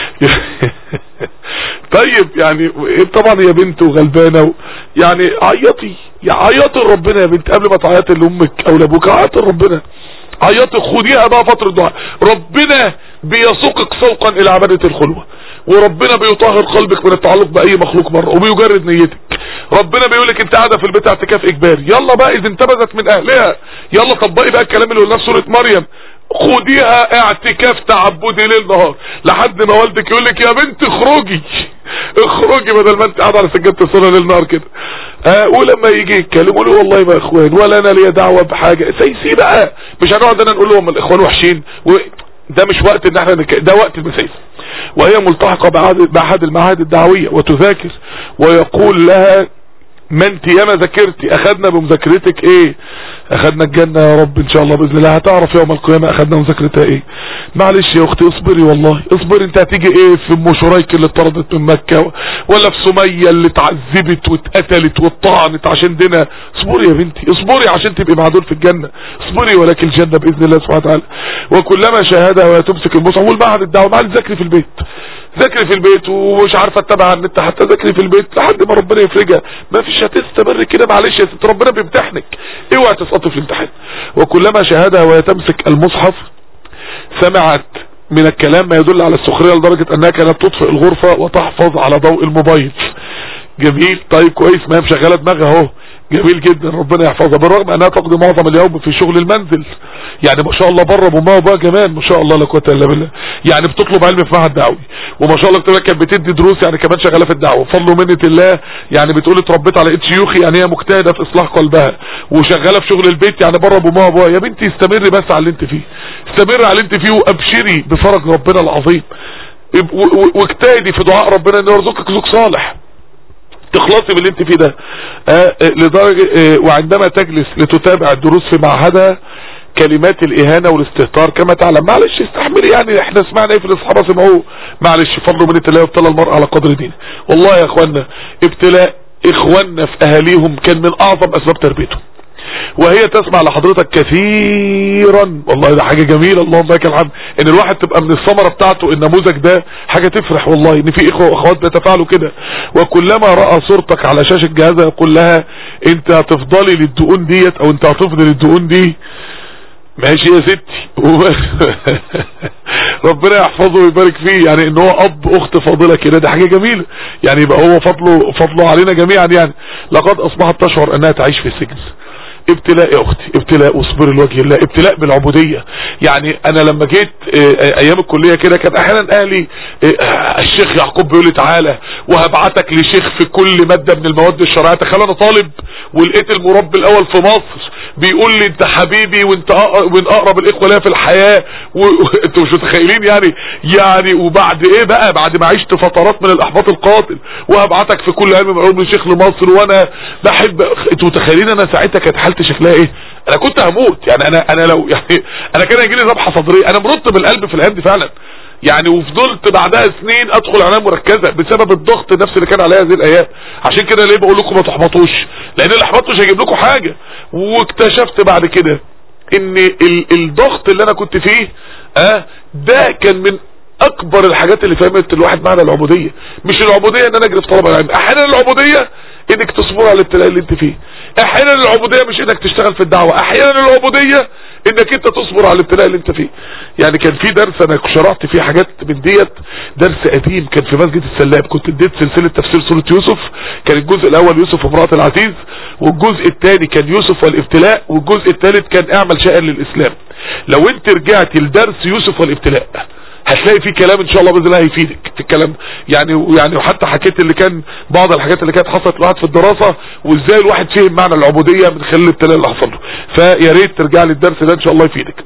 طيب يعني طبعا هي بنت وغلبانة و... يعني عيطي يا عيطي لربنا يا بنت قبل ما تعيطي لامك او لابوك عيطي لربنا عيطي خديها بقى فترة دعاء ربنا بيسوقك سوقا الى عبادة الخلوة وربنا بيطهر قلبك من التعلق باي مخلوق بره وبيجرد نيتك ربنا بيقولك انت قاعده في البيت اعتكاف اجباري يلا بقى اذا انتبذت من اهلها يلا طبقي بقى الكلام اللي قلناه في سوره مريم خديها اعتكاف تعبدي ليل نهار لحد ما والدك يقول لك يا بنت اخرجي اخرجي بدل ما انت قاعده على سجاده الصلاه ليل نهار كده آه ولما يجي يتكلم يقول والله ما اخوان ولا انا ليا دعوه بحاجه سيسي بقى مش هنقعد انا نقول لهم الاخوان وحشين و... ده مش وقت ان احنا نك... ده وقت المسايس وهي ملتحقه باحد المعاهد الدعويه وتذاكر ويقول لها ما انت ياما ذاكرتي اخدنا بمذاكرتك ايه اخدنا الجنة يا رب ان شاء الله باذن الله هتعرف يوم القيامة اخدنا مذاكرتها ايه معلش يا اختي اصبري والله اصبري انت هتيجي ايه في ام شريك اللي اتطردت من مكة ولا في سمية اللي اتعذبت واتقتلت واتطعنت عشان دينها اصبري يا بنتي اصبري عشان تبقي مع دول في الجنة اصبري ولك الجنة باذن الله سبحانه وتعالى وكلما شاهدها وهي تمسك المصحف والمعهد الدعوة معلش ذاكري في البيت ذاكري في البيت ومش عارفه اتبع على النت حتى ذاكري في البيت لحد ما ربنا يفرجها ما فيش هتستمر كده معلش يا ست ربنا بيمتحنك اوعى تسقطي في الامتحان وكلما شاهدها وهي تمسك المصحف سمعت من الكلام ما يدل على السخريه لدرجه انها كانت تطفئ الغرفه وتحفظ على ضوء الموبايل جميل طيب كويس ما هي مشغله دماغها اهو جميل جدا ربنا يحفظها بالرغم انها تقضي معظم اليوم في شغل المنزل يعني ما شاء الله بره بامها وابوها كمان ما شاء الله لا قوه الا بالله يعني بتطلب علم في معهد دعوي وما شاء الله كمان كانت بتدي دروس يعني كمان شغاله في الدعوه بفضل ومنه الله يعني بتقول اتربيت على ايد شيوخي يعني هي مجتهده في اصلاح قلبها وشغاله في شغل البيت يعني بره بامها وابوها يا بنتي استمري بس على اللي انت فيه استمري على اللي انت فيه وابشري بفرج ربنا العظيم واجتهدي في دعاء ربنا انه يرزقك زوج صالح تخلصي باللي انت فيه ده آه لدرجة آه وعندما تجلس لتتابع الدروس في معهدها كلمات الاهانة والاستهتار كما تعلم معلش استحملي يعني احنا سمعنا ايه في الاصحابة سمعوه معلش فضل من الله يبتلى المرء على قدر دينه والله يا اخوانا ابتلاء اخواننا في اهاليهم كان من اعظم اسباب تربيتهم وهي تسمع لحضرتك كثيرا والله ده حاجة جميلة اللهم لك الحمد ان الواحد تبقى من الثمرة بتاعته النموذج ده حاجة تفرح والله ان في اخوة واخوات بيتفاعلوا كده وكلما رأى صورتك على شاشة جهازها يقول لها انت هتفضلي للدقون ديت او انت هتفضل للدقون دي ماشي يا ستي ربنا يحفظه ويبارك فيه يعني ان هو اب اخت فاضلة كده دي حاجة جميلة يعني يبقى هو فضله فضله علينا جميعا يعني لقد اصبحت تشعر انها تعيش في السجن ابتلاء يا اختي ابتلاء واصبر لوجه الله ابتلاء بالعبودية يعني انا لما جيت اه ايام الكلية كده كان احيانا اهلي اه الشيخ يعقوب بيقول لي تعالى وهبعتك لشيخ في كل مادة من المواد الشرعية تخيل انا طالب ولقيت المربي الاول في مصر بيقول لي انت حبيبي وانت أق- من اقرب الاخوه ليا في الحياه وانتوا مش متخيلين يعني يعني وبعد ايه بقى بعد ما عشت فترات من الاحباط القاتل وهبعتك في كل علم معلوم من شيخ لمصر وانا بحب انتوا متخيلين انا ساعتها كانت حالتي شكلها ايه انا كنت هموت يعني انا انا لو يعني انا كان هيجي لي ذبحه صدريه انا مرضت بالقلب في الايام دي فعلا يعني وفضلت بعدها سنين ادخل عنايه مركزه بسبب الضغط النفسي اللي كان عليا هذه الايام عشان كده ليه بقول لكم ما تحبطوش لان الاحباط مش هيجيب لكم حاجه واكتشفت بعد كده ان ال الضغط اللي انا كنت فيه اه ده كان من اكبر الحاجات اللي فهمت الواحد معنى العبوديه مش العبوديه ان انا اجري في طلب العلم احيانا العبوديه انك تصبر على الابتلاء اللي انت فيه احيانا العبوديه مش انك تشتغل في الدعوه احيانا العبوديه انك انت تصبر على الابتلاء اللي انت فيه يعني كان في درس انا شرحت فيه حاجات من ديت درس قديم كان في مسجد السلاب كنت اديت سلسله تفسير سوره يوسف كان الجزء الاول يوسف وامراه العزيز والجزء الثاني كان يوسف والابتلاء والجزء الثالث كان اعمل شائر للاسلام لو انت رجعت لدرس يوسف والابتلاء هتلاقي في كلام ان شاء الله باذن الله هيفيدك في الكلام يعني يعني وحتى حكيت اللي كان بعض الحاجات اللي كانت حصلت لواحد في الدراسه وازاي الواحد فهم معنى العبوديه من خلال الابتلاء اللي حصل له فيا ريت ترجع لي الدرس ده ان شاء الله يفيدك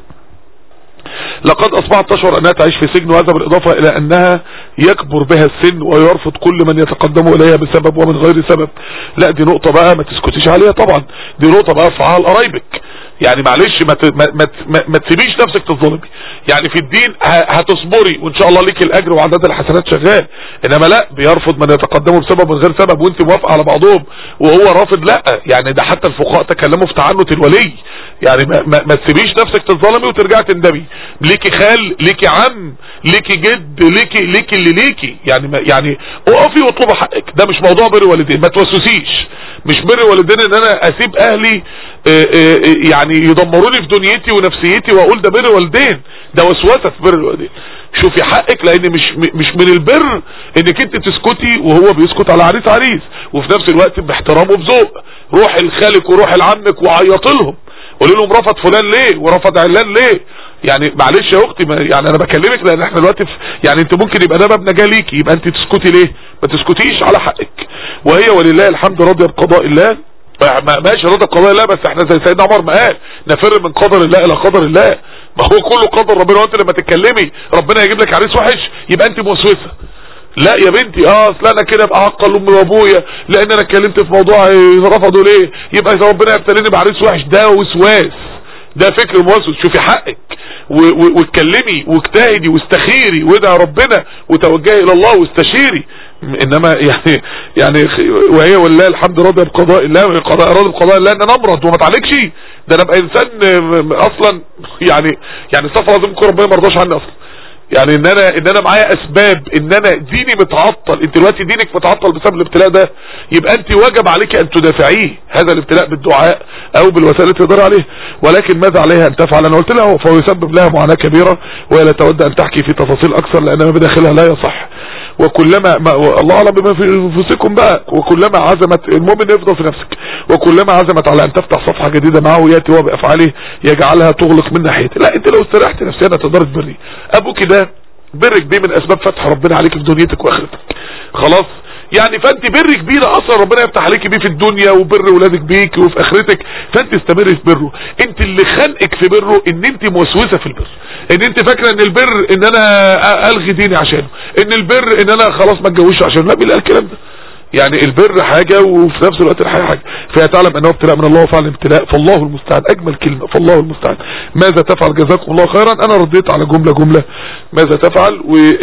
لقد اصبحت تشعر انها تعيش في سجن وهذا بالاضافه الى انها يكبر بها السن ويرفض كل من يتقدم اليها بسبب ومن غير سبب لا دي نقطه بقى ما تسكتيش عليها طبعا دي نقطه بقى ارفعها لقرايبك يعني معلش ما ت- ما ما ما, ما تسيبيش نفسك تظلمي يعني في الدين ه- هتصبري وان شاء الله ليك الاجر وعدد الحسنات شغال انما لا بيرفض من يتقدمه بسبب من غير سبب وانت موافقه على بعضهم وهو رافض لا يعني ده حتى الفقهاء تكلموا في تعنت الولي يعني ما, ما, ما تسيبيش نفسك تظلمي وترجعي تندمي ليكي خال ليكي عم ليكي جد ليكي ليكي اللي ليكي يعني ما يعني اقفي واطلبي حقك ده مش موضوع بر والدين ما توسوسيش مش بر والدين ان انا اسيب اهلي آه، آه، آه، يعني يدمروني في دنيتي ونفسيتي واقول ده بر والدين ده وسوسه في بر الوالدين شوفي حقك لان مش م- مش من البر انك انت تسكتي وهو بيسكت على عريس عريس وفي نفس الوقت باحترام وبذوق روح لخالك وروح لعمك وعيط لهم قولي لهم رفض فلان ليه ورفض علان ليه يعني معلش يا اختي ما يعني انا بكلمك لان احنا دلوقتي في يعني انت ممكن يبقى ده باب نجاه ليكي يبقى انت تسكتي ليه ما تسكتيش على حقك وهي ولله الحمد راضيه بقضاء الله ما- ماشي راضيه بقضاء الله بس احنا زي سيدنا عمر ما قال نفر من قدر الله الى قدر الله ما هو كله قدر ربنا وانت لما تتكلمي ربنا يجيب لك عريس وحش يبقى انت موسوسه لا يا بنتي اه اصل انا كده ابقى عقل امي وابويا لان انا اتكلمت في موضوع رفضوا ليه يبقى اذا ربنا يبتليني بعريس وحش ده وسواس ده فكر موسوس شوفي حقك و- و- واتكلمي واجتهدي واستخيري وادعي ربنا وتوجهي الى الله واستشيري انما يعني يعني خ- وهي والله الحمد راضيه بقضاء الله وهي قضاء راضي بقضاء الله ان انا امرض وما تعالجش ده انا ابقى انسان م- م- اصلا يعني يعني استغفر الله العظيم ربنا ما يرضاش عني اصلا يعني ان انا ان انا معايا اسباب ان انا ديني متعطل انت دلوقتي دينك متعطل بسبب الابتلاء ده يبقى انت واجب عليك ان تدافعيه هذا الابتلاء بالدعاء او بالوسائل اللي تقدر عليه ولكن ماذا عليها ان تفعل انا قلت لها فهو يسبب لها معاناة كبيرة وهي لا تود ان تحكي في تفاصيل اكثر لان ما بداخلها لا يصح وكلما ما الله اعلم بما في انفسكم بقى وكلما عزمت المهم ان يفضل في نفسك وكلما عزمت على ان تفتح صفحه جديده معه ياتي هو بافعاله يجعلها تغلق من ناحيته لا انت لو استريحت نفسيا تقدر تبري ابوك ده برك بيه من اسباب فتح ربنا عليك في دنيتك واخرتك خلاص يعني فانت بر كبير اصلا ربنا يفتح عليك بيه في الدنيا وبر ولادك بيك وفي اخرتك فانت استمر في بره انت اللي خانقك في بره ان انت موسوسه في البر ان انت فاكره ان البر ان انا أ- الغي ديني عشانه ان البر ان انا خلاص ما اتجوزش عشانه لا مين اللي قال الكلام ده يعني البر حاجة وفي نفس الوقت الحياة حاجة فهي تعلم انه ابتلاء من الله وفعل ابتلاء فالله المستعان اجمل كلمة فالله المستعان ماذا تفعل جزاكم الله خيرا انا رديت على جملة جملة ماذا تفعل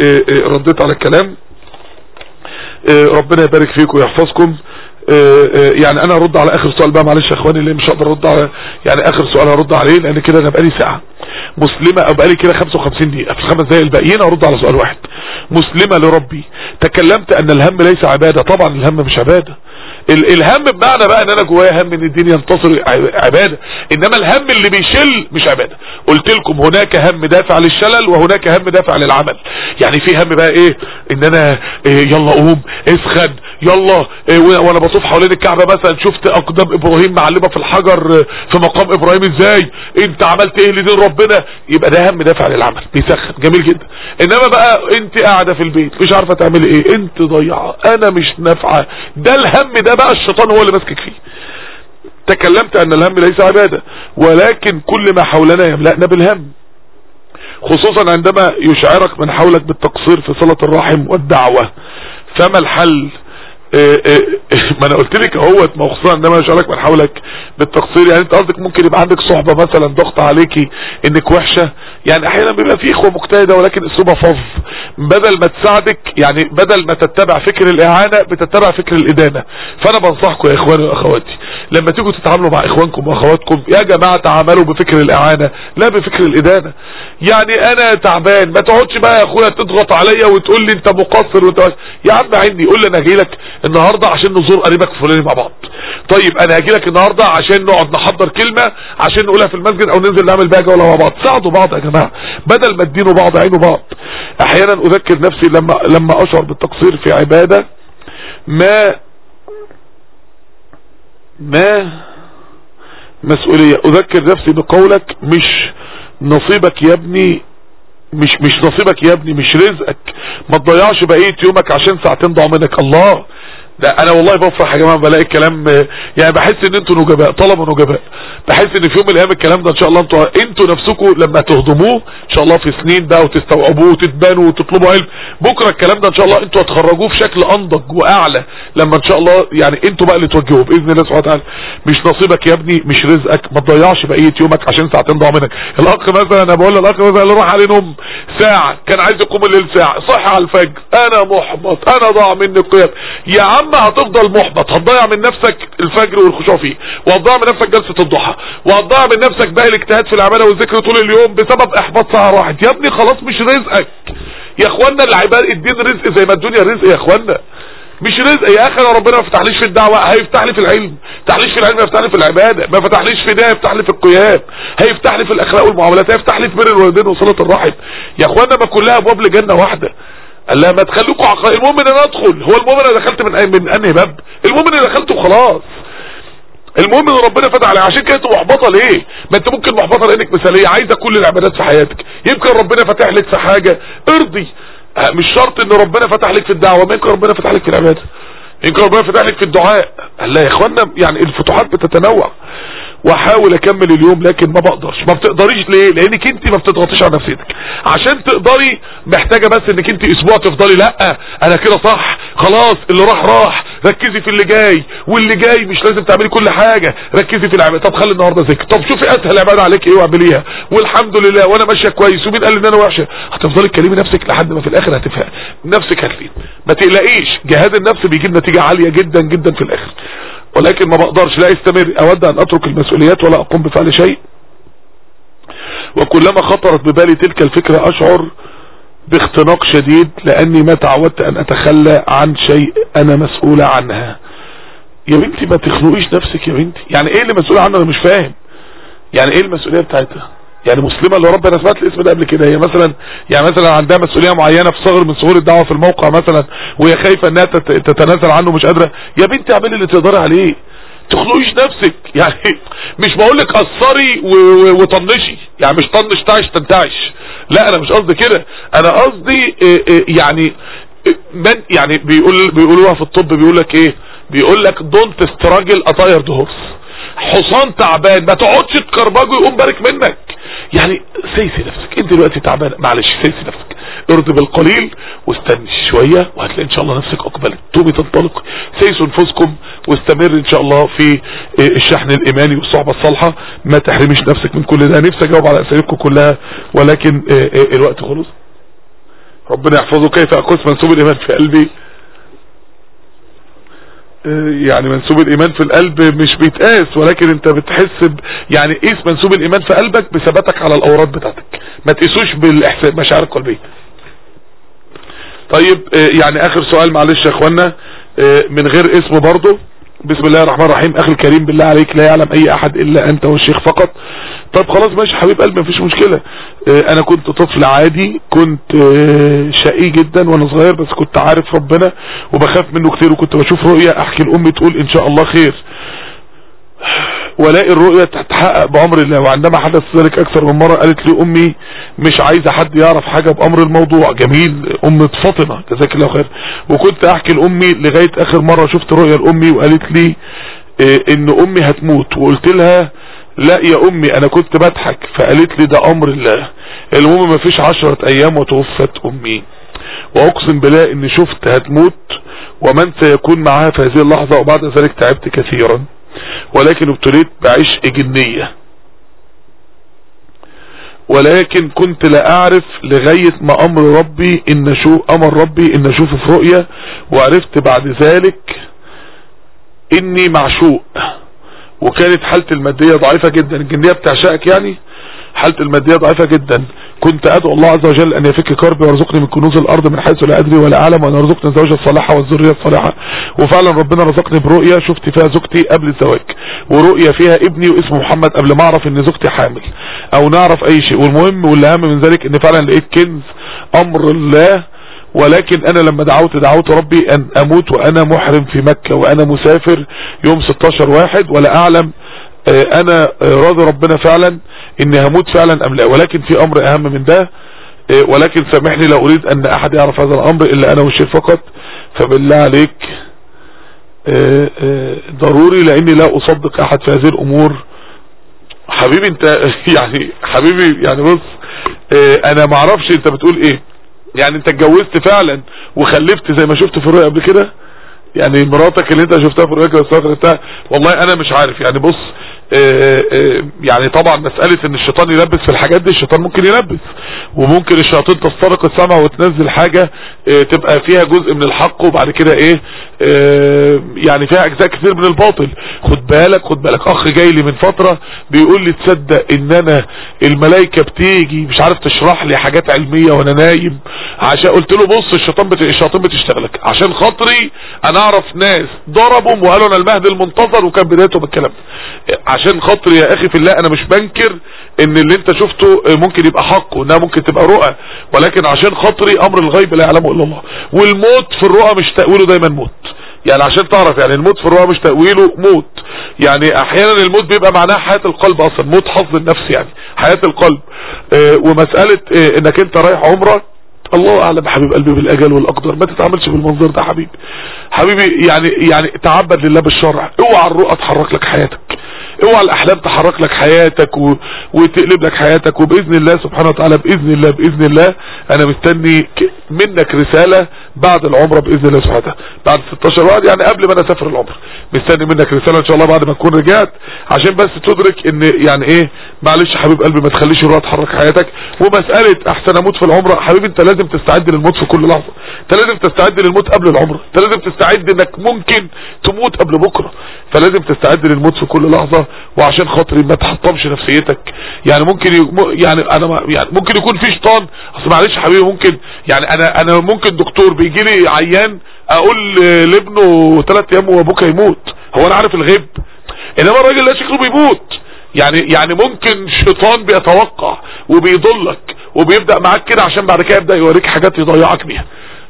ورديت على الكلام آه، ربنا يبارك فيكم ويحفظكم آه، آه، يعني انا ارد على اخر سؤال بقى معلش يا اخواني اللي مش هقدر ارد على يعني اخر سؤال هرد عليه لان كده انا بقالي ساعة مسلمة او بقالي كده 55 دقيقة في الخمس دقايق الباقيين ارد على سؤال واحد مسلمة لربي تكلمت ان الهم ليس عبادة طبعا الهم مش عبادة ال- الهم بمعنى بقى ان انا جوايا هم ان الدين ينتصر ع- عبادة انما الهم اللي بيشل مش عبادة قلت لكم هناك هم دافع للشلل وهناك هم دافع للعمل يعني في هم بقى ايه ان انا إيه يلا قوم اسخن يلا إيه وانا وأنا بطوف حوالين الكعبة مثلا شفت اقدام ابراهيم معلمة في الحجر آه، في مقام ابراهيم ازاي انت عملت ايه لدين ربنا يبقى ده هم دافع للعمل بيسخن جميل جدا انما بقى انت قاعدة في البيت مش عارفة تعملي ايه انت ضيعة انا مش نافعة ده الهم ده بقى الشيطان هو اللي ماسكك فيه تكلمت ان الهم ليس عبادة ولكن كل ما حولنا يملأنا بالهم خصوصا عندما يشعرك من حولك بالتقصير في صلة الرحم والدعوة فما الحل إيه إيه ما انا قلت لك اهوت ما هو خصوصا عندما يشعرك من حولك بالتقصير يعني انت قصدك ممكن يبقى عندك صحبة مثلا ضغط عليكي انك وحشة يعني احيانا بيبقى في اخوة مجتهدة ولكن اسلوبها فظ بدل ما تساعدك يعني بدل ما تتبع فكر الاعانة بتتبع فكر الادانة فانا بنصحكم يا اخواني واخواتي لما تيجوا تتعاملوا مع اخوانكم واخواتكم يا جماعة تعاملوا بفكر الاعانة لا بفكر الادانة يعني انا تعبان ما تقعدش بقى يا اخويا تضغط عليا وتقول لي انت مقصر وانت يا عم عندي قول لي انا جاي لك النهاردة عشان نزور قريبك فلاني مع بعض طيب انا هاجي لك النهاردة عشان نقعد نحضر كلمة عشان نقولها في المسجد او ننزل نعمل بيها جولة مع بعض ساعدوا بعض يا جماعة بدل ما تدينوا بعض عينوا بعض احيانا اذكر نفسي لما لما اشعر بالتقصير في عبادة ما ما مسؤولية اذكر نفسي بقولك مش نصيبك يا ابني مش مش نصيبك يا ابني مش رزقك ما تضيعش بقية يومك عشان ساعتين ضاعوا منك الله ده انا والله بفرح يا جماعه بلاقي الكلام يعني بحس ان انتوا نجباء طلبه نجباء بحس ان في يوم من الايام الكلام ده ان شاء الله انتوا انتوا نفسكم لما تهضموه ان شاء الله في سنين بقى وتستوعبوه وتتبانوا وتطلبوا علم بكره الكلام ده ان شاء الله انتوا هتخرجوه في شكل انضج واعلى لما ان شاء الله يعني انتوا بقى اللي توجهوه باذن الله سبحانه وتعالى مش نصيبك يا ابني مش رزقك ما تضيعش بقيه يومك عشان ساعتين ضاعوا منك الاخ مثلا انا بقول للاخ مثلا اللي راح عليه نوم ساعه كان عايز يقوم الليل ساعه صحي على الفجر انا محبط انا ضاع مني القيام يا عم هتفضل محبط هتضيع من نفسك الفجر والخشوع فيه وهتضيع من نفسك جلسه الضحى وهتضيع من نفسك باقي الاجتهاد في العباده والذكر طول اليوم بسبب احباط ساعه واحد يا ابني خلاص مش رزقك يا اخوانا العباد الدين رزق زي ما الدنيا رزق يا اخوانا مش رزق يا اخي انا ربنا ما فتحليش في الدعوه هيفتح لي في العلم فتحليش في العلم يفتح لي في العباده ما فتحليش في ده يفتح لي في القيام هيفتح لي في الاخلاق والمعاملات هيفتح لي في بر الوالدين وصله الرحم يا اخوانا ما كلها ابواب لجنه واحده قال لها ما تخليكوا عقائد المهم ان انا ادخل هو المهم انا دخلت من أي من انهي باب المهم ان انا دخلت وخلاص المهم ان ربنا فتح عليك عشان كده انت محبطه ليه ما انت ممكن محبطه لانك مثاليه عايزه كل العبادات في حياتك يمكن ربنا فتح لك في حاجه ارضي مش شرط ان ربنا فتح لك في الدعوه ما يمكن ربنا فتح لك في العباده يمكن ربنا فتح لك في الدعاء قال لا يا اخوانا يعني الفتوحات بتتنوع واحاول اكمل اليوم لكن ما بقدرش ما بتقدريش ليه لانك انت ما بتضغطيش على نفسيتك عشان تقدري محتاجة بس انك انت اسبوع تفضلي لا انا كده صح خلاص اللي راح راح ركزي في اللي جاي واللي جاي مش لازم تعملي كل حاجة ركزي في العبادة طب خلي النهاردة ذكر طب شوفي اسهل عبادة عليك ايه واعمليها والحمد لله وانا ماشية كويس ومين قال ان انا وحشة هتفضلي تكلمي نفسك لحد ما في الاخر هتفهم نفسك هتلين ما تقلقيش جهاد النفس بيجيب نتيجة عالية جدا جدا في الاخر ولكن ما بقدرش لا استمر اود ان اترك المسؤوليات ولا اقوم بفعل شيء وكلما خطرت ببالي تلك الفكرة اشعر باختناق شديد لاني ما تعودت ان اتخلى عن شيء انا مسؤولة عنها يا بنتي ما تخنقيش نفسك يا بنتي يعني ايه اللي مسؤولة عنه انا مش فاهم يعني ايه المسؤولية بتاعتها يعني مسلمة اللي ربنا سمعت الاسم ده قبل كده هي مثلا يعني مثلا عندها مسؤولية معينة في صغر من صغور الدعوة في الموقع مثلا وهي خايفة انها تتنازل عنه مش قادرة يا بنتي اعملي اللي تقدري عليه تخنقيش نفسك يعني مش بقول لك قصري وطنشي يعني مش طنش تعش تنتعش لا انا مش قصدي كده انا قصدي يعني من يعني بيقول بيقولوها في الطب بيقول لك ايه بيقول لك دونت ستراجل اتاير هورس حصان تعبان ما تقعدش تكربجه يقوم بارك منك يعني سيسي نفسك انت دلوقتي تعبان معلش سيسي نفسك ارضي بالقليل واستني شوية وهتلاقي ان شاء الله نفسك اقبلت توبي تنطلق سيسوا نفسكم واستمر ان شاء الله في الشحن الايماني والصحبة الصالحة ما تحرمش نفسك من كل ده نفسي اجاوب على اسئلتكم كلها ولكن الوقت خلص ربنا يحفظه كيف اقص منسوب الايمان في قلبي يعني منسوب الايمان في القلب مش بيتقاس ولكن انت بتحس ب... يعني قيس منسوب الايمان في قلبك بثباتك على الاوراد بتاعتك ما تقيسوش بالاحساس مشاعر القلبيه طيب يعني اخر سؤال معلش يا اخوانا من غير اسم برضه بسم الله الرحمن الرحيم اخي الكريم بالله عليك لا يعلم اي احد الا انت والشيخ فقط طب خلاص ماشي حبيب قلبي مفيش مشكلة انا كنت طفل عادي كنت شقي جدا وانا صغير بس كنت عارف ربنا وبخاف منه كتير وكنت بشوف رؤية احكي لامي تقول ان شاء الله خير والاقي الرؤية تتحقق بامر الله وعندما حدث ذلك اكثر من مرة قالت لي امي مش عايزة حد يعرف حاجة بامر الموضوع جميل ام فاطمة جزاك الله خير وكنت احكي لامي لغاية اخر مرة شفت رؤية لامي وقالت لي اه ان امي هتموت وقلت لها لا يا امي انا كنت بضحك فقالت لي ده امر الله المهم ما فيش عشرة ايام وتوفت امي واقسم بالله اني شفت هتموت ومن سيكون معها في هذه اللحظة وبعد ذلك تعبت كثيرا ولكن ابتليت بعشق جنية ولكن كنت لا اعرف لغاية ما امر ربي ان شو امر ربي ان اشوفه في رؤية وعرفت بعد ذلك اني معشوق وكانت حالتي المادية ضعيفة جدا الجنية بتعشقك يعني حالتي المادية ضعيفة جدا كنت ادعو الله عز وجل ان يفك كربي ويرزقني من كنوز الارض من حيث لا ادري ولا اعلم وان يرزقني الزوجة الصالحة والذرية الصالحة وفعلا ربنا رزقني برؤية شفت فيها زوجتي قبل الزواج ورؤية فيها ابني واسمه محمد قبل ما اعرف ان زوجتي حامل او نعرف اي شيء والمهم والاهم من ذلك ان فعلا لقيت كنز امر الله ولكن انا لما دعوت دعوت ربي ان اموت وانا محرم في مكة وانا مسافر يوم 16 واحد ولا اعلم اه انا اه راضي ربنا فعلا اني هموت فعلا ام لا ولكن في امر اهم من ده اه ولكن سامحني لا اريد ان احد يعرف هذا الامر الا انا والشيخ فقط فبالله عليك ضروري لاني لا اصدق احد في هذه الامور حبيبي انت يعني حبيبي يعني بص انا ما اعرفش انت بتقول ايه يعني انت اتجوزت فعلا وخلفت زي ما شفت في الرؤيا قبل كده يعني مراتك اللي انت شفتها في الرؤيا بتاعها والله انا مش عارف يعني بص اه اه يعني طبعا مسألة ان الشيطان يلبس في الحاجات دي الشيطان ممكن يلبس وممكن الشياطين تسترق السمع وتنزل حاجة اه تبقى فيها جزء من الحق وبعد كده ايه يعني فيها اجزاء كتير من الباطل خد بالك خد بالك اخ جاي لي من فترة بيقول لي تصدق ان انا الملايكة بتيجي مش عارف تشرح لي حاجات علمية وانا نايم عشان قلت له بص الشيطان بت... الشياطين بتشتغلك عشان خاطري انا اعرف ناس ضربهم وقالوا انا المهدي المنتظر وكان بدايته بالكلام عشان خاطري يا اخي في الله انا مش بنكر ان اللي انت شفته ممكن يبقى حق وانها ممكن تبقى رؤى ولكن عشان خاطري امر الغيب لا يعلمه الا الله والموت في الرؤى مش تأويله دايما موت يعني عشان تعرف يعني الموت في الرؤى مش تأويله موت يعني احيانا الموت بيبقى معناه حياة القلب اصلا موت حظ النفس يعني حياة القلب اه ومسألة اه انك انت رايح عمره الله اعلم يا حبيب قلبي بالاجل والاقدار ما تتعاملش بالمنظر ده حبيبي حبيبي يعني يعني تعبد لله بالشرع اوعى الرؤى تحرك لك حياتك اوعى الاحلام تحرك لك حياتك و... وتقلب لك حياتك وباذن الله سبحانه وتعالى باذن الله باذن الله انا مستني ك... منك رسالة بعد العمرة باذن الله سبحانه وتعالى بعد 16 واحد يعني قبل ما انا اسافر العمرة مستني منك رسالة ان شاء الله بعد ما تكون رجعت عشان بس تدرك ان يعني ايه معلش يا حبيب قلبي ما تخليش الرؤى تحرك حياتك ومسألة احسن اموت في العمرة حبيبي انت لازم تستعد للموت في كل لحظة انت لازم تستعد للموت قبل العمرة انت لازم تستعد انك ممكن تموت قبل بكرة فلازم تستعد للموت في كل لحظة وعشان خاطري ما تحطمش نفسيتك يعني ممكن ي... يعني انا ما... يعني ممكن يكون في شيطان اصل معلش يا حبيبي ممكن يعني انا انا ممكن دكتور بيجي لي عيان اقول لابنه ثلاث ايام وابوك هيموت هو انا عارف الغيب انما الراجل ده شكله بيموت يعني يعني ممكن شيطان بيتوقع وبيضلك وبيبدأ معاك كده عشان بعد كده يبدأ يوريك حاجات يضيعك بيها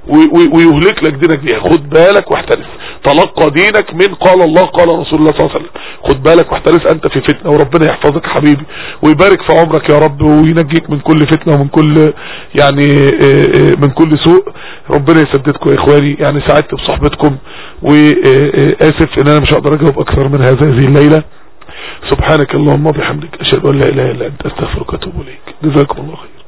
ويهلك لك دينك بيها خد بالك واحترس تلقى دينك من قال الله قال رسول الله صلى الله عليه وسلم خد بالك واحترس انت في فتنة وربنا يحفظك يا حبيبي ويبارك في عمرك يا رب وينجيك من كل فتنة ومن كل يعني من كل سوء ربنا يسددكم يا اخواني يعني سعدت بصحبتكم واسف ان انا مش هقدر اجاوب اكثر من هذه الليلة سبحانك اللهم وبحمدك اشهد ان لا اله الا انت استغفرك واتوب اليك جزاكم الله خير